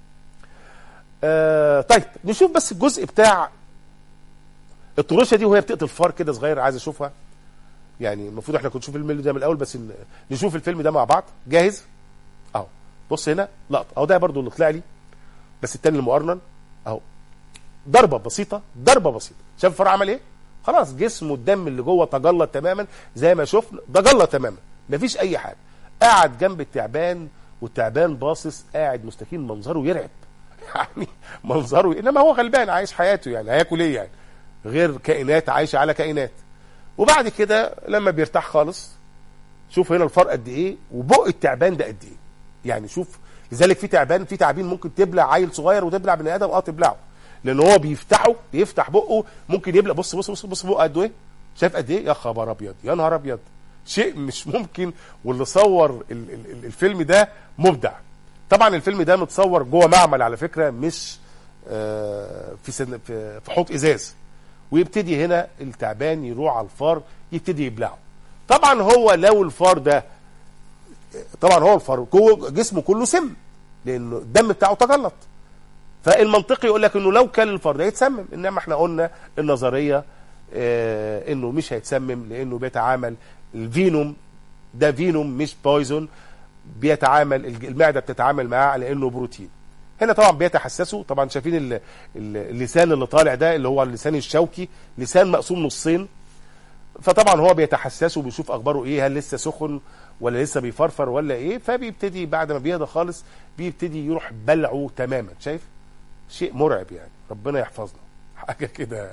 آه طيب نشوف بس الجزء بتاع الطروشه دي وهي بتقتل فار كده صغير عايز اشوفها يعني المفروض احنا كنا نشوف الفيلم ده من الاول بس ن- نشوف الفيلم ده مع بعض جاهز اهو بص هنا لقطه اهو ده برضو اللي طلع لي بس التاني المقارنه اهو ضربه بسيطه ضربه بسيطه شايف الفار عمل ايه خلاص جسمه الدم اللي جوه تجلط تماما زي ما شفنا تجلط تماما مفيش اي حاجه قاعد جنب التعبان والتعبان باصص قاعد مستكين منظره يرعب يعني منظره انما هو غلبان عايش حياته يعني هياكل ايه يعني غير كائنات عايشه على كائنات وبعد كده لما بيرتاح خالص شوف هنا الفرق قد ايه وبق التعبان ده قد ايه يعني شوف لذلك في تعبان في تعابين ممكن تبلع عيل صغير وتبلع بني ادم اه تبلعه لان هو بيفتحه بيفتح بقه ممكن يبلع بص بص بص بص بقه قد ايه شايف قد ايه يا خبر ابيض يا نهار ابيض شيء مش ممكن واللي صور ال- ال- ال- الفيلم ده مبدع طبعا الفيلم ده متصور جوه معمل على فكره مش آه، في سن في في حوض ازاز ويبتدي هنا التعبان يروح على الفار يبتدي يبلعه طبعا هو لو الفار ده طبعا هو الفار جوه جسمه كله سم لانه الدم بتاعه تجلط فالمنطقي يقول لك انه لو كان الفار ده يتسمم انما احنا قلنا النظريه آه انه مش هيتسمم لانه بيتعامل الفينوم ده فينوم مش بويزون بيتعامل الج- المعده بتتعامل معاه على انه بروتين هنا طبعا بيتحسسوا طبعا شايفين ال- ال- اللسان اللي طالع ده اللي هو اللسان الشوكي لسان مقسوم نصين فطبعا هو بيتحسس وبيشوف اخباره ايه هل لسه سخن ولا لسه بيفرفر ولا ايه فبيبتدي بعد ما بيهدى خالص بيبتدي يروح بلعه تماما شايف شيء مرعب يعني ربنا يحفظنا حاجه كده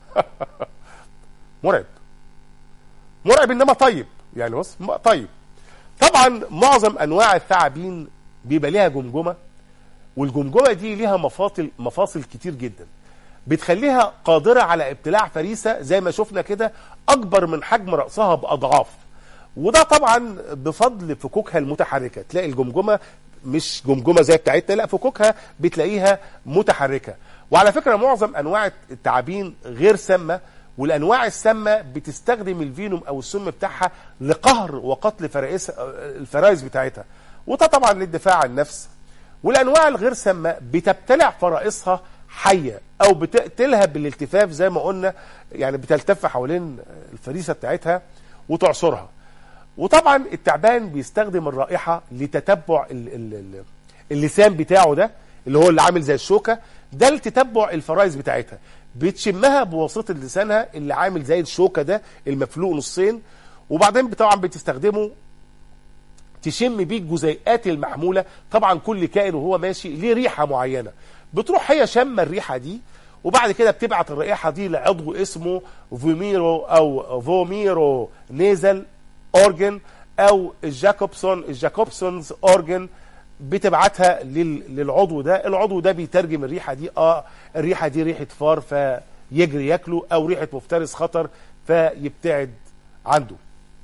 مرعب مرعب انما طيب يعني بص م- طيب طبعا معظم انواع الثعابين بيبقى ليها جمجمه والجمجمه دي ليها مفاصل مفاصل كتير جدا بتخليها قادره على ابتلاع فريسه زي ما شفنا كده اكبر من حجم راسها باضعاف وده طبعا بفضل فكوكها المتحركه تلاقي الجمجمه مش جمجمه زي بتاعتنا لا فكوكها بتلاقيها متحركه وعلى فكره معظم انواع التعابين غير سامه والانواع السامه بتستخدم الفينوم او السم بتاعها لقهر وقتل فرائس الفرائس بتاعتها وده طبعا للدفاع عن النفس والانواع الغير سامه بتبتلع فرائسها حيه او بتقتلها بالالتفاف زي ما قلنا يعني بتلتف حوالين الفريسه بتاعتها وتعصرها وطبعا التعبان بيستخدم الرائحه لتتبع ال ال ال اللسان بتاعه ده اللي هو اللي عامل زي الشوكه ده لتتبع الفرائس بتاعتها بتشمها بواسطه لسانها اللي عامل زي الشوكه ده المفلوق نصين وبعدين طبعا بتستخدمه تشم بيه الجزيئات المحموله طبعا كل كائن وهو ماشي ليه ريحه معينه بتروح هي شامه الريحه دي وبعد كده بتبعت الرائحه دي لعضو اسمه فوميرو او فوميرو نيزل اورجن او الجاكوبسون الجاكوبسونز اورجن بتبعتها لل- للعضو ده العضو ده بيترجم الريحه دي اه الريحه دي ريحه فار فيجري ياكله او ريحه مفترس خطر فيبتعد عنده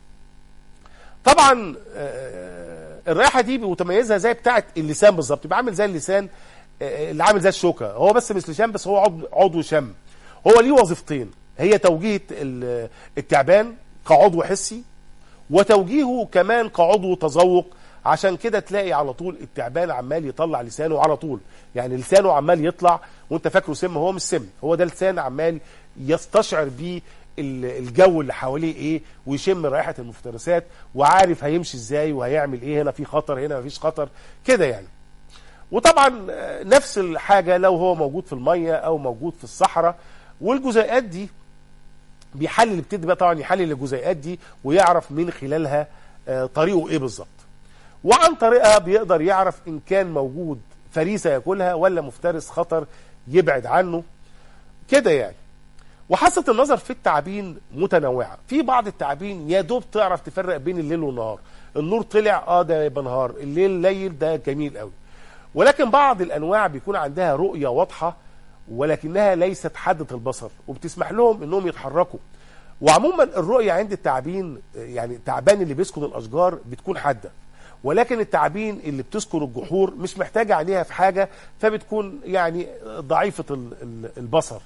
طبعا آه، الرائحه دي متميزه زي بتاعه اللسان بالظبط يبقى عامل زي اللسان آه، اللي عامل زي الشوكه هو بس مش لسان بس هو عضو عضو شم هو ليه وظيفتين هي توجيه ال- التعبان كعضو حسي وتوجيهه كمان كعضو تذوق عشان كده تلاقي على طول التعبان عمال يطلع لسانه على طول يعني لسانه عمال يطلع وانت فاكره سم هو مش سم هو ده لسان عمال يستشعر بيه ال- الجو اللي حواليه ايه ويشم رائحه المفترسات وعارف هيمشي ازاي وهيعمل ايه هنا في خطر هنا مفيش خطر كده يعني وطبعا آه، نفس الحاجه لو هو موجود في الميه او موجود في الصحراء والجزيئات دي بيحلل يبتدي بقى طبعا يحلل الجزيئات دي ويعرف من خلالها آه، طريقه ايه بالظبط وعن طريقها بيقدر يعرف ان كان موجود فريسه ياكلها ولا مفترس خطر يبعد عنه كده يعني وحاسه النظر في التعابين متنوعه في بعض التعابين يا دوب تعرف تفرق بين الليل والنهار النور طلع اه ده يبقى نهار الليل ليل ده جميل قوي ولكن بعض الانواع بيكون عندها رؤيه واضحه ولكنها ليست حاده البصر وبتسمح لهم انهم يتحركوا وعموما الرؤيه عند التعابين يعني التعبان اللي بيسكن الاشجار بتكون حاده ولكن التعابين اللي بتسكن الجحور مش محتاجه عليها في حاجه فبتكون يعني ضعيفه ال- ال- البصر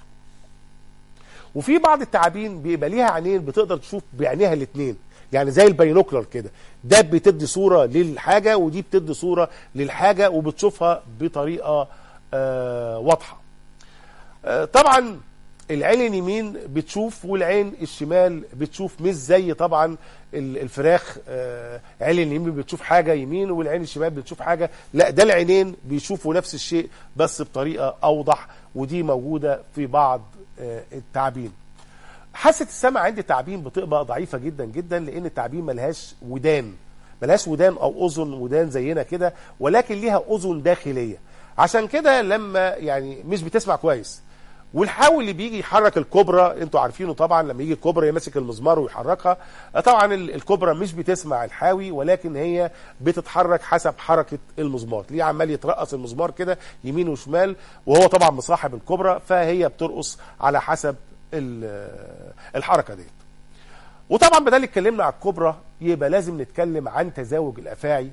وفي بعض التعابين بيبقى ليها عينين بتقدر تشوف بعينيها الاثنين يعني زي البينوكلر كده ده بتدي صوره للحاجه ودي بتدي صوره للحاجه وبتشوفها بطريقه آه واضحه آه طبعا العين اليمين بتشوف والعين الشمال بتشوف مش زي طبعا ال- الفراخ آه عين اليمين بتشوف حاجه يمين والعين الشمال بتشوف حاجه لا ده العينين بيشوفوا نفس الشيء بس بطريقه اوضح ودي موجوده في بعض آه التعابين حاسه السمع عند التعابين بتبقى ضعيفه جدا جدا لان التعابين ملهاش ودان ملهاش ودان او اذن ودان زينا كده ولكن ليها اذن داخليه عشان كده لما يعني مش بتسمع كويس والحاوي اللي بيجي يحرك الكوبرا انتوا عارفينه طبعا لما يجي الكوبرا يمسك المزمار ويحركها طبعا ال- الكوبرا مش بتسمع الحاوي ولكن هي بتتحرك حسب حركه المزمار ليه عمال يترقص المزمار كده يمين وشمال وهو طبعا مصاحب الكوبرا فهي بترقص على حسب ال- الحركه ديت وطبعا بدل اتكلمنا على الكبرى يبقى لازم نتكلم عن تزاوج الافاعي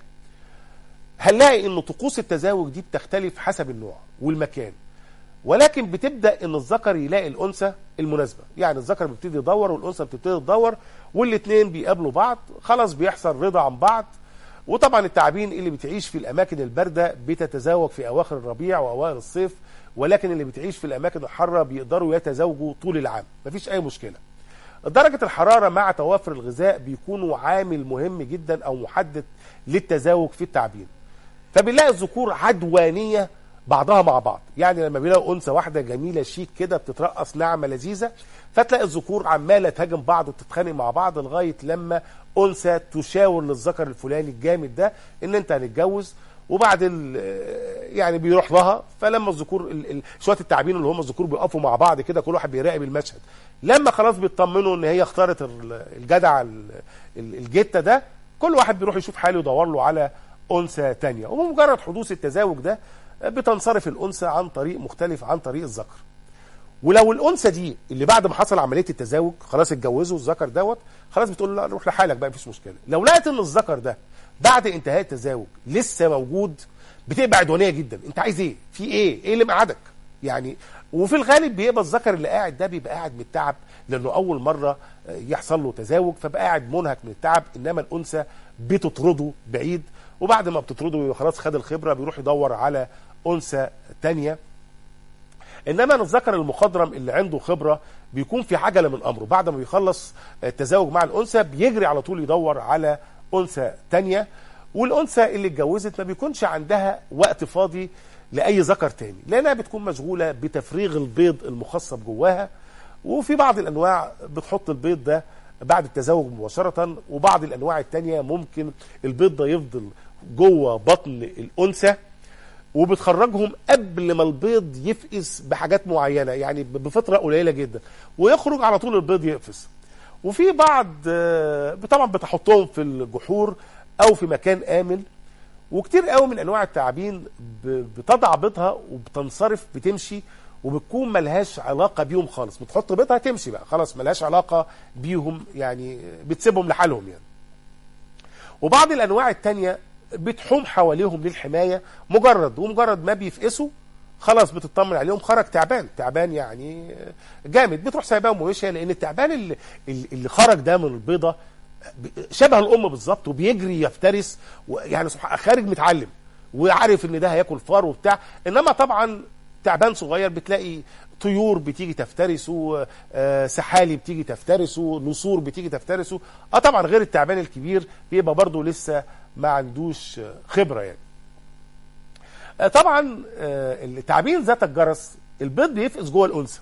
هنلاقي ان طقوس التزاوج دي بتختلف حسب النوع والمكان ولكن بتبدا ان الذكر يلاقي الانثى المناسبه يعني الذكر بيبتدي يدور والانثى بتبتدي تدور والاثنين بيقابلوا بعض خلاص بيحصل رضا عن بعض وطبعا التعابين اللي بتعيش في الاماكن البارده بتتزاوج في اواخر الربيع واوائل الصيف ولكن اللي بتعيش في الاماكن الحاره بيقدروا يتزاوجوا طول العام مفيش اي مشكله درجة الحرارة مع توافر الغذاء بيكونوا عامل مهم جدا أو محدد للتزاوج في التعبين فبنلاقي الذكور عدوانية بعضها مع بعض يعني لما بيلاقوا أنثى واحدة جميلة شيك كده بتترقص ناعمة لذيذة فتلاقي الذكور عمالة تهاجم بعض وتتخانق مع بعض لغاية لما أنثى تشاور للذكر الفلاني الجامد ده إن أنت هنتجوز وبعد ال- يعني بيروح لها فلما الذكور ال- ال- شويه التعابين اللي هم الذكور بيقفوا مع بعض كده كل واحد بيراقب المشهد لما خلاص بيطمنوا ان هي اختارت ال- الجدع ال- ال- الجته ده كل واحد بيروح يشوف حاله يدور له على انثى تانية وبمجرد حدوث التزاوج ده بتنصرف الانثى عن طريق مختلف عن طريق الذكر ولو الانثى دي اللي بعد ما حصل عمليه التزاوج خلاص اتجوزوا الذكر دوت خلاص بتقول لا روح لحالك بقى مفيش مشكله لو لقيت ان الذكر ده بعد انتهاء التزاوج لسه موجود بتبقى عدوانيه جدا انت عايز ايه في ايه ايه اللي مقعدك يعني وفي الغالب بيبقى الذكر اللي قاعد ده بيبقى قاعد من التعب لانه اول مره يحصل له تزاوج فبقى قاعد منهك من التعب انما الانثى بتطرده بعيد وبعد ما بتطرده بيبقى خلاص خد الخبره بيروح يدور على انثى تانية انما الذكر المخضرم اللي عنده خبره بيكون في عجله من امره بعد ما بيخلص التزاوج مع الانثى بيجري على طول يدور على انثى تانية والانثى اللي اتجوزت ما بيكونش عندها وقت فاضي لاي ذكر تاني لانها بتكون مشغوله بتفريغ البيض المخصب جواها وفي بعض الانواع بتحط البيض ده بعد التزاوج مباشره وبعض الانواع التانية ممكن البيض ده يفضل جوه بطن الانثى وبتخرجهم قبل ما البيض يفقس بحاجات معينه يعني بفتره قليله جدا ويخرج على طول البيض يقفز وفي بعض آه، طبعا بتحطهم في الجحور او في مكان امن وكتير قوي من انواع التعابين ب- بتضع بيضها وبتنصرف بتمشي وبتكون ملهاش علاقه بيهم خالص بتحط بيضها تمشي بقى خلاص ملهاش علاقه بيهم يعني بتسيبهم لحالهم يعني وبعض الانواع التانية بتحوم حواليهم للحمايه مجرد ومجرد ما بيفقسوا خلاص بتطمن عليهم خرج تعبان تعبان يعني جامد بتروح سايباهم وماشيه لان التعبان اللي, اللي خرج ده من البيضه شبه الام بالظبط وبيجري يفترس يعني سبحان خارج متعلم وعارف ان ده هياكل فار وبتاع انما طبعا تعبان صغير بتلاقي طيور بتيجي تفترسه آه، سحالي بتيجي تفترسه نسور بتيجي تفترسه اه طبعا غير التعبان الكبير بيبقى برضه لسه ما عندوش آه، خبره يعني آه، طبعا آه، التعابين ذات الجرس البيض بيفقس جوه الانثى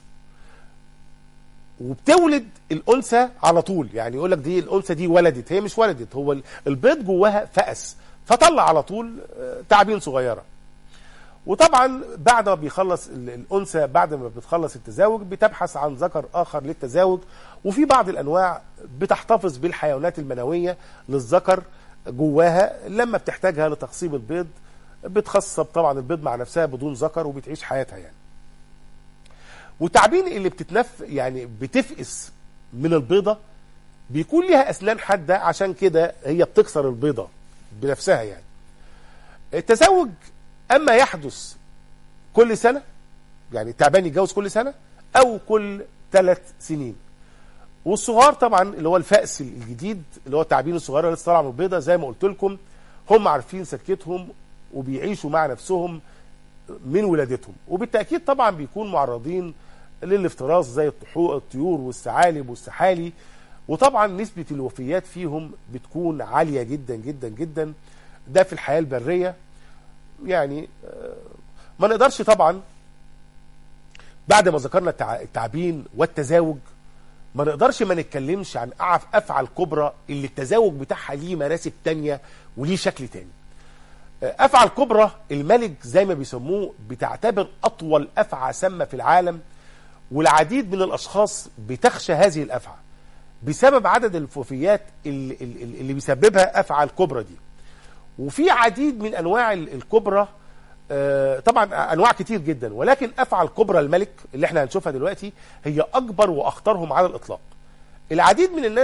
وبتولد الانثى على طول يعني يقول لك دي الانثى دي ولدت هي مش ولدت هو ال- البيض جواها فقس فطلع على طول آه، تعابين صغيره وطبعا بعد ما بيخلص ال- الانثى بعد ما بتخلص التزاوج بتبحث عن ذكر اخر للتزاوج وفي بعض الانواع بتحتفظ بالحيوانات المنويه للذكر جواها لما بتحتاجها لتخصيب البيض بتخصب طبعا البيض مع نفسها بدون ذكر وبتعيش حياتها يعني والتعابين اللي بتتنف يعني بتفقس من البيضه بيكون ليها اسنان حاده عشان كده هي بتكسر البيضه بنفسها يعني التزاوج اما يحدث كل سنه يعني التعبان يتجوز كل سنه او كل ثلاث سنين والصغار طبعا اللي هو الفأس الجديد اللي هو التعابين الصغيره اللي لسه طالعه من البيضه زي ما قلت لكم هم عارفين سكتهم وبيعيشوا مع نفسهم من ولادتهم وبالتاكيد طبعا بيكون معرضين للافتراس زي الطحو- الطيور والثعالب والسحالي وطبعا نسبه الوفيات فيهم بتكون عاليه جدا جدا جدا ده في الحياه البريه يعني آه، ما نقدرش طبعا بعد ما ذكرنا التع- التعبين والتزاوج ما نقدرش ما نتكلمش عن أعف افعى الكبرى اللي التزاوج بتاعها ليه مراسم تانية وليه شكل تاني آه، افعى الكبرى الملك زي ما بيسموه بتعتبر اطول افعى سامه في العالم والعديد من الاشخاص بتخشى هذه الافعى بسبب عدد الوفيات اللي, اللي اللي بيسببها افعى الكبرى دي وفي عديد من انواع ال- الكبرى آه، طبعا انواع كتير جدا ولكن افعى الكبرى الملك اللي احنا هنشوفها دلوقتي هي اكبر واخطرهم على الاطلاق العديد من الناس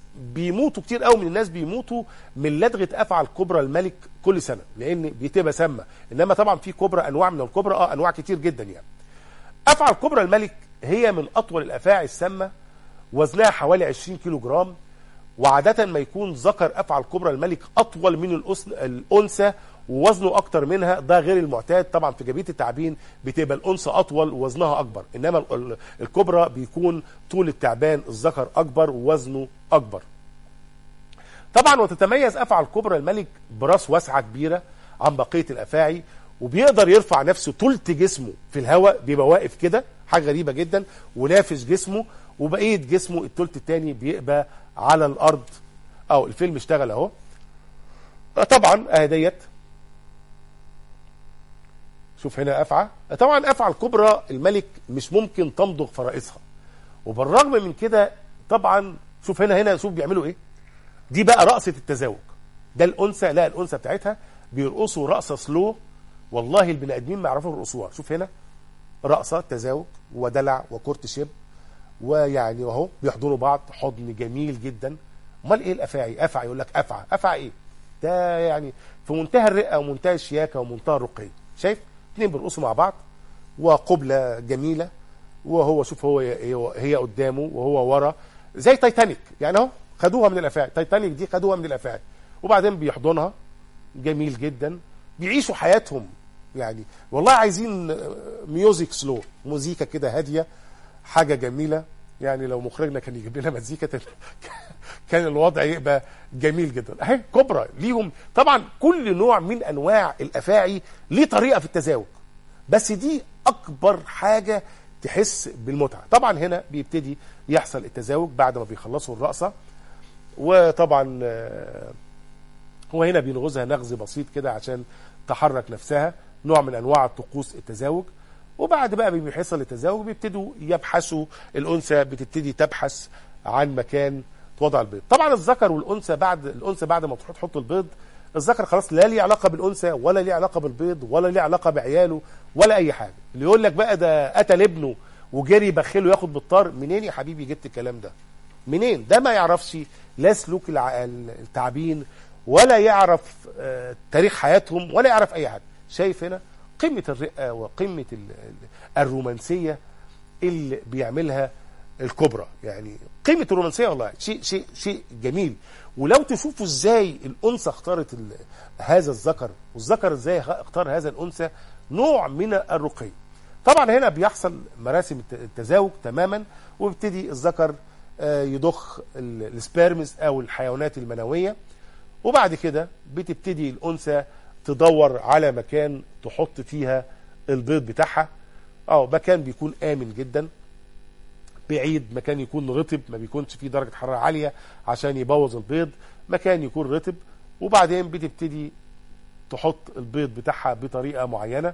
بيموتوا كتير قوي من الناس بيموتوا من لدغه افعى الكبرى الملك كل سنه لان بتبقى سامه انما طبعا في كبرى انواع من الكبرى اه انواع كتير جدا يعني افعى الكبرى الملك هي من اطول الافاعي السامه وزنها حوالي 20 كيلو جرام وعادة ما يكون ذكر أفعى الكبرى الملك أطول من الأس- الأنثى ووزنه أكتر منها ده غير المعتاد طبعا في جبية التعبين بتبقى الأنثى أطول ووزنها أكبر إنما ال- ال- الكبرى بيكون طول التعبان الذكر أكبر ووزنه أكبر طبعا وتتميز أفعى الكبرى الملك براس واسعة كبيرة عن بقية الأفاعي وبيقدر يرفع نفسه تلت جسمه في الهواء بيبقى واقف كده حاجة غريبة جدا ونافش جسمه وبقية جسمه التلت التاني بيبقى على الأرض أو الفيلم اشتغل أهو طبعا اهي ديت شوف هنا أفعى طبعا أفعى الكبرى الملك مش ممكن تمضغ فرائسها وبالرغم من كده طبعا شوف هنا هنا شوف بيعملوا ايه دي بقى رقصة التزاوج ده الأنثى لا الأنثى بتاعتها بيرقصوا رقصة سلو والله البني آدمين ما يعرفوا يرقصوها شوف هنا رقصة تزاوج ودلع وكورت شيب ويعني اهو بيحضنوا بعض حضن جميل جدا امال ايه الافاعي افعى يقول لك افعى افعى ايه ده يعني في منتهى الرقه ومنتهى الشياكه ومنتهى الرقي شايف اتنين بيرقصوا مع بعض وقبله جميله وهو شوف هو هي قدامه وهو ورا زي تايتانيك يعني اهو خدوها من الافاعي تايتانيك دي خدوها من الافاعي وبعدين بيحضنها جميل جدا بيعيشوا حياتهم يعني والله عايزين ميوزك سلو موزيكا كده هاديه حاجه جميله يعني لو مخرجنا كان يجيب لنا مزيكا تل- كان الوضع يبقى جميل جدا اهي كبرى ليهم طبعا كل نوع من انواع الافاعي ليه طريقه في التزاوج بس دي اكبر حاجه تحس بالمتعه طبعا هنا بيبتدي يحصل التزاوج بعد ما بيخلصوا الرقصه وطبعا آه، هو هنا بينغزها نغز بسيط كده عشان تحرك نفسها نوع من انواع طقوس التزاوج وبعد بقى ما بيحصل التزاوج بيبتدوا يبحثوا الانثى بتبتدي تبحث عن مكان وضع البيض طبعا الذكر والانثى بعد الانثى بعد ما تروح تحط البيض الذكر خلاص لا ليه علاقه بالانثى ولا ليه علاقه بالبيض ولا ليه علاقه بعياله ولا اي حاجه اللي يقول لك بقى ده قتل ابنه وجري يبخله ياخد بالطار منين يا حبيبي جبت الكلام ده منين ده ما يعرفش لا سلوك الع- التعبين ولا يعرف آه، تاريخ حياتهم ولا يعرف اي حاجه شايف هنا قمه الرقه وقمه ال- ال- الرومانسيه اللي بيعملها الكبرى يعني قيمه الرومانسيه والله شيء شيء شيء جميل ولو تشوفوا ازاي الانثى اختارت ال- هذا الذكر والذكر ازاي اختار هذا الانثى نوع من الرقي طبعا هنا بيحصل مراسم الت- التزاوج تماما وبيبتدي الذكر آه، يضخ ال- السبيرمز او الحيوانات المنويه وبعد كده بتبتدي الانثى تدور على مكان تحط فيها البيض بتاعها اه مكان بيكون امن جدا بعيد مكان يكون رطب ما بيكونش فيه درجه حراره عاليه عشان يبوظ البيض مكان يكون رطب وبعدين بتبتدي تحط البيض بتاعها بطريقه معينه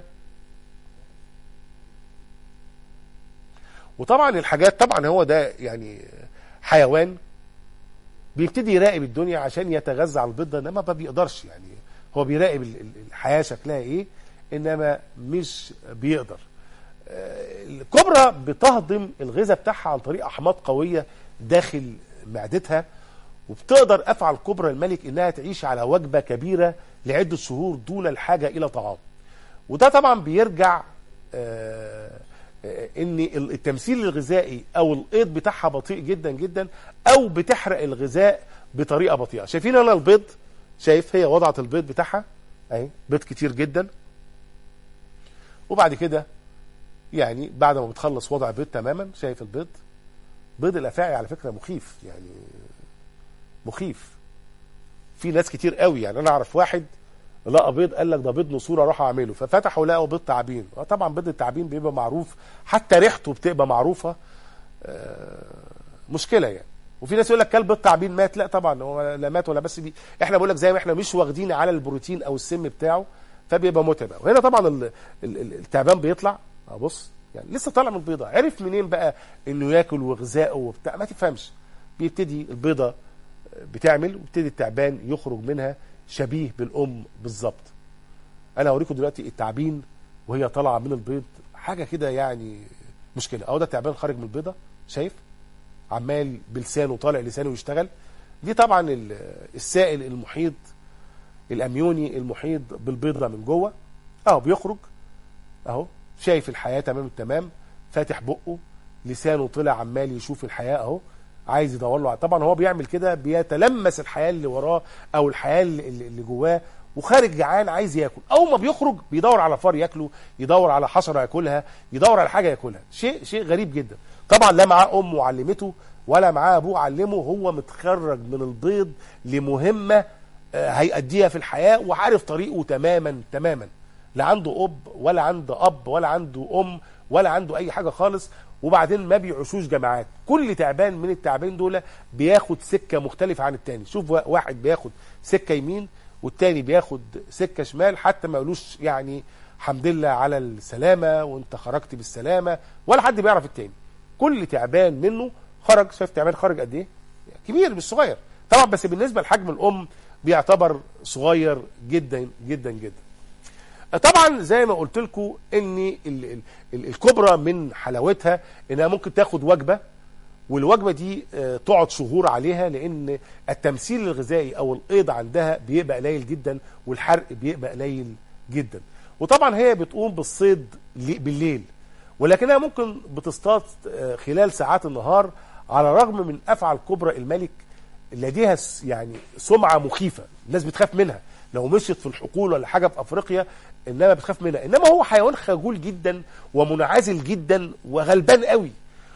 وطبعا الحاجات طبعا هو ده يعني حيوان بيبتدي يراقب الدنيا عشان يتغذى على البيض ده انما ما بيقدرش يعني هو بيراقب ال- ال- الحياه شكلها ايه انما مش بيقدر آه، الكبرى بتهضم الغذاء بتاعها عن طريق احماض قويه داخل معدتها وبتقدر افعى الكبرى الملك انها تعيش على وجبه كبيره لعده شهور دون الحاجه الى طعام وده طبعا بيرجع آه، آه، ان التمثيل الغذائي او القيض بتاعها بطيء جدا جدا او بتحرق الغذاء بطريقه بطيئه شايفين انا البيض شايف هي وضعت البيض بتاعها اهي بيض كتير جدا وبعد كده يعني بعد ما بتخلص وضع البيض تماما شايف البيض بيض الافاعي على فكره مخيف يعني مخيف في ناس كتير قوي يعني انا اعرف واحد لقى بيض قال لك ده بيض نسور اروح اعمله ففتحوا لقوا بيض تعابين آه طبعا بيض التعابين بيبقى معروف حتى ريحته بتبقى معروفه آه، مشكله يعني وفي ناس يقول لك كلب بيض تعابين مات لا طبعا هو لا مات ولا بس بي احنا بقول لك زي ما احنا مش واخدين على البروتين او السم بتاعه فبيبقى متعب وهنا طبعا ال- ال- ال- التعبان بيطلع اه بص يعني لسه طالع من البيضه عرف منين بقى انه ياكل وغذائه وبتاع ما تفهمش بيبتدي البيضه بتعمل ويبتدي التعبان يخرج منها شبيه بالام بالظبط انا هوريكم دلوقتي التعابين وهي طالعه من البيض حاجه كده يعني مشكله اهو ده التعبان خارج من البيضه شايف عمال بلسانه طالع لسانه يشتغل دي طبعا ال- السائل المحيط الاميوني المحيط بالبيضه من جوه اهو بيخرج اهو شايف الحياه تمام التمام فاتح بقه لسانه طلع عمال يشوف الحياه اهو عايز يدور له على- طبعا هو بيعمل كده بيتلمس الحياه اللي وراه او الحياه اللي, اللي اللي جواه وخارج جعان عايز ياكل اول ما بيخرج بيدور على فار ياكله يدور على حشره ياكلها يدور على حاجه ياكلها شيء شيء غريب جدا طبعا لا معاه امه علمته ولا معاه ابوه علمه هو متخرج من البيض لمهمه آه، هيأديها في الحياه وعارف طريقه تماما تماما لا عنده اب ولا عنده اب ولا عنده ام ولا عنده اي حاجه خالص وبعدين ما بيعيشوش جماعات كل تعبان من التعبين دول بياخد سكه مختلفه عن التاني شوف وا- واحد بياخد سكه يمين والتاني بياخد سكه شمال حتى ما يقولوش يعني الحمد لله على السلامه وانت خرجت بالسلامه ولا حد بيعرف التاني كل تعبان منه خرج شايف تعبان خرج قد ايه كبير مش صغير طبعا بس بالنسبه لحجم الام بيعتبر صغير جدا جدا جدا طبعا زي ما قلت لكم ان ال- ال- ال- الكبرى من حلاوتها انها ممكن تاخد وجبه والوجبه دي آه، تقعد شهور عليها لان التمثيل الغذائي او الايض عندها بيبقى قليل جدا والحرق بيبقى قليل جدا وطبعا هي بتقوم بالصيد لي- بالليل ولكنها ممكن بتصطاد آه، خلال ساعات النهار على الرغم من افعى الكبرى الملك لديها س- يعني سمعه مخيفه الناس بتخاف منها لو مشيت في الحقول ولا حاجه في افريقيا انما بتخاف منها انما هو حيوان خجول جدا ومنعزل جدا وغلبان قوي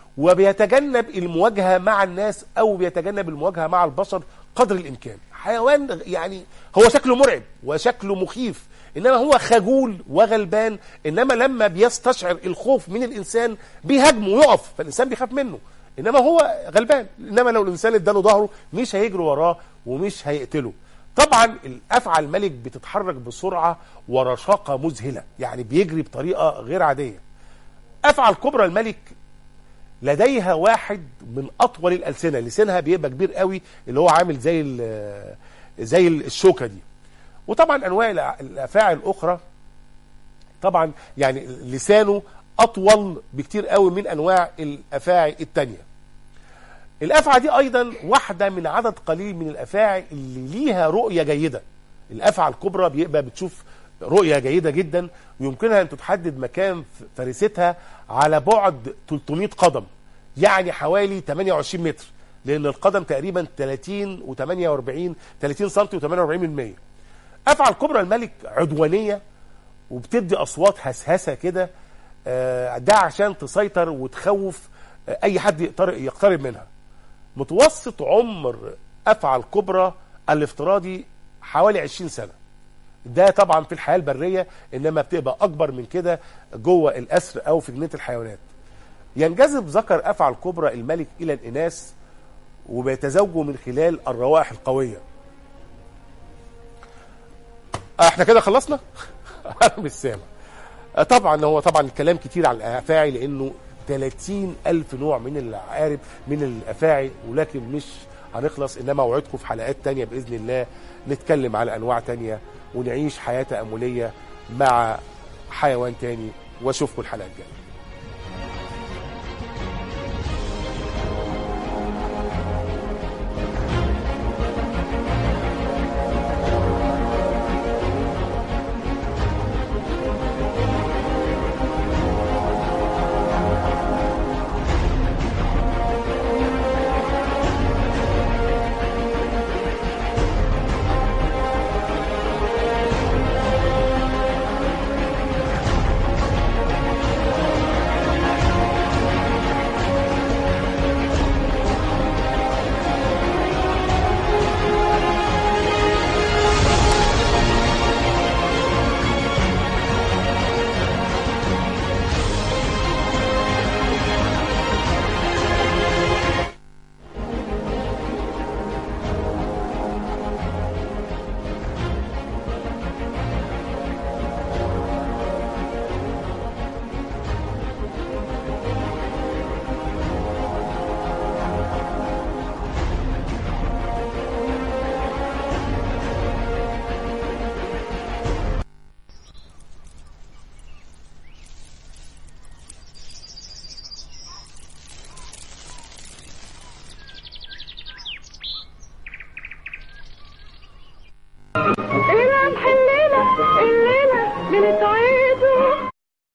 وبيتجنب المواجهه مع الناس او بيتجنب المواجهه مع البشر قدر الامكان حيوان يعني هو شكله مرعب وشكله مخيف انما هو خجول وغلبان انما لما بيستشعر الخوف من الانسان بيهاجمه ويقف فالانسان بيخاف منه انما هو غلبان انما لو الانسان اداله ظهره مش هيجري وراه ومش هيقتله طبعا الافعى الملك بتتحرك بسرعه ورشاقه مذهله يعني بيجري بطريقه غير عاديه افعى الكبرى الملك لديها واحد من اطول الالسنه لسانها بيبقى كبير قوي اللي هو عامل زي ال- زي الشوكه دي وطبعا انواع الأ- الافاعي الاخرى طبعا يعني لسانه اطول بكتير قوي من انواع الافاعي التانية الافعى دي ايضا واحده من عدد قليل من الافاعي اللي ليها رؤيه جيده الافعى الكبرى بيبقى بتشوف رؤيه جيده جدا ويمكنها ان تحدد مكان فريستها على بعد 300 قدم يعني حوالي 28 متر لان القدم تقريبا 30 و48 30 سم و48% افعى الكبرى الملك عدوانيه وبتدي اصوات هسهسه كده آه، ده عشان تسيطر وتخوف آه، اي حد يقتر- يقترب منها متوسط عمر افعى الكبرى الافتراضي حوالي 20 سنه ده طبعا في الحياه البريه انما بتبقى اكبر من كده جوه الاسر او في جنينه الحيوانات ينجذب ذكر افعى الكبرى الملك الى الاناث وبيتزوجوا من خلال الروائح القويه آه، احنا كده خلصنا انا مش سامع آه، طبعا هو طبعا الكلام كتير على الافاعي لانه 30 الف نوع من العقارب من الافاعي ولكن مش هنخلص انما اوعدكم في حلقات تانية باذن الله نتكلم على انواع تانية ونعيش حياه تامليه مع حيوان تاني واشوفكم الحلقه الجايه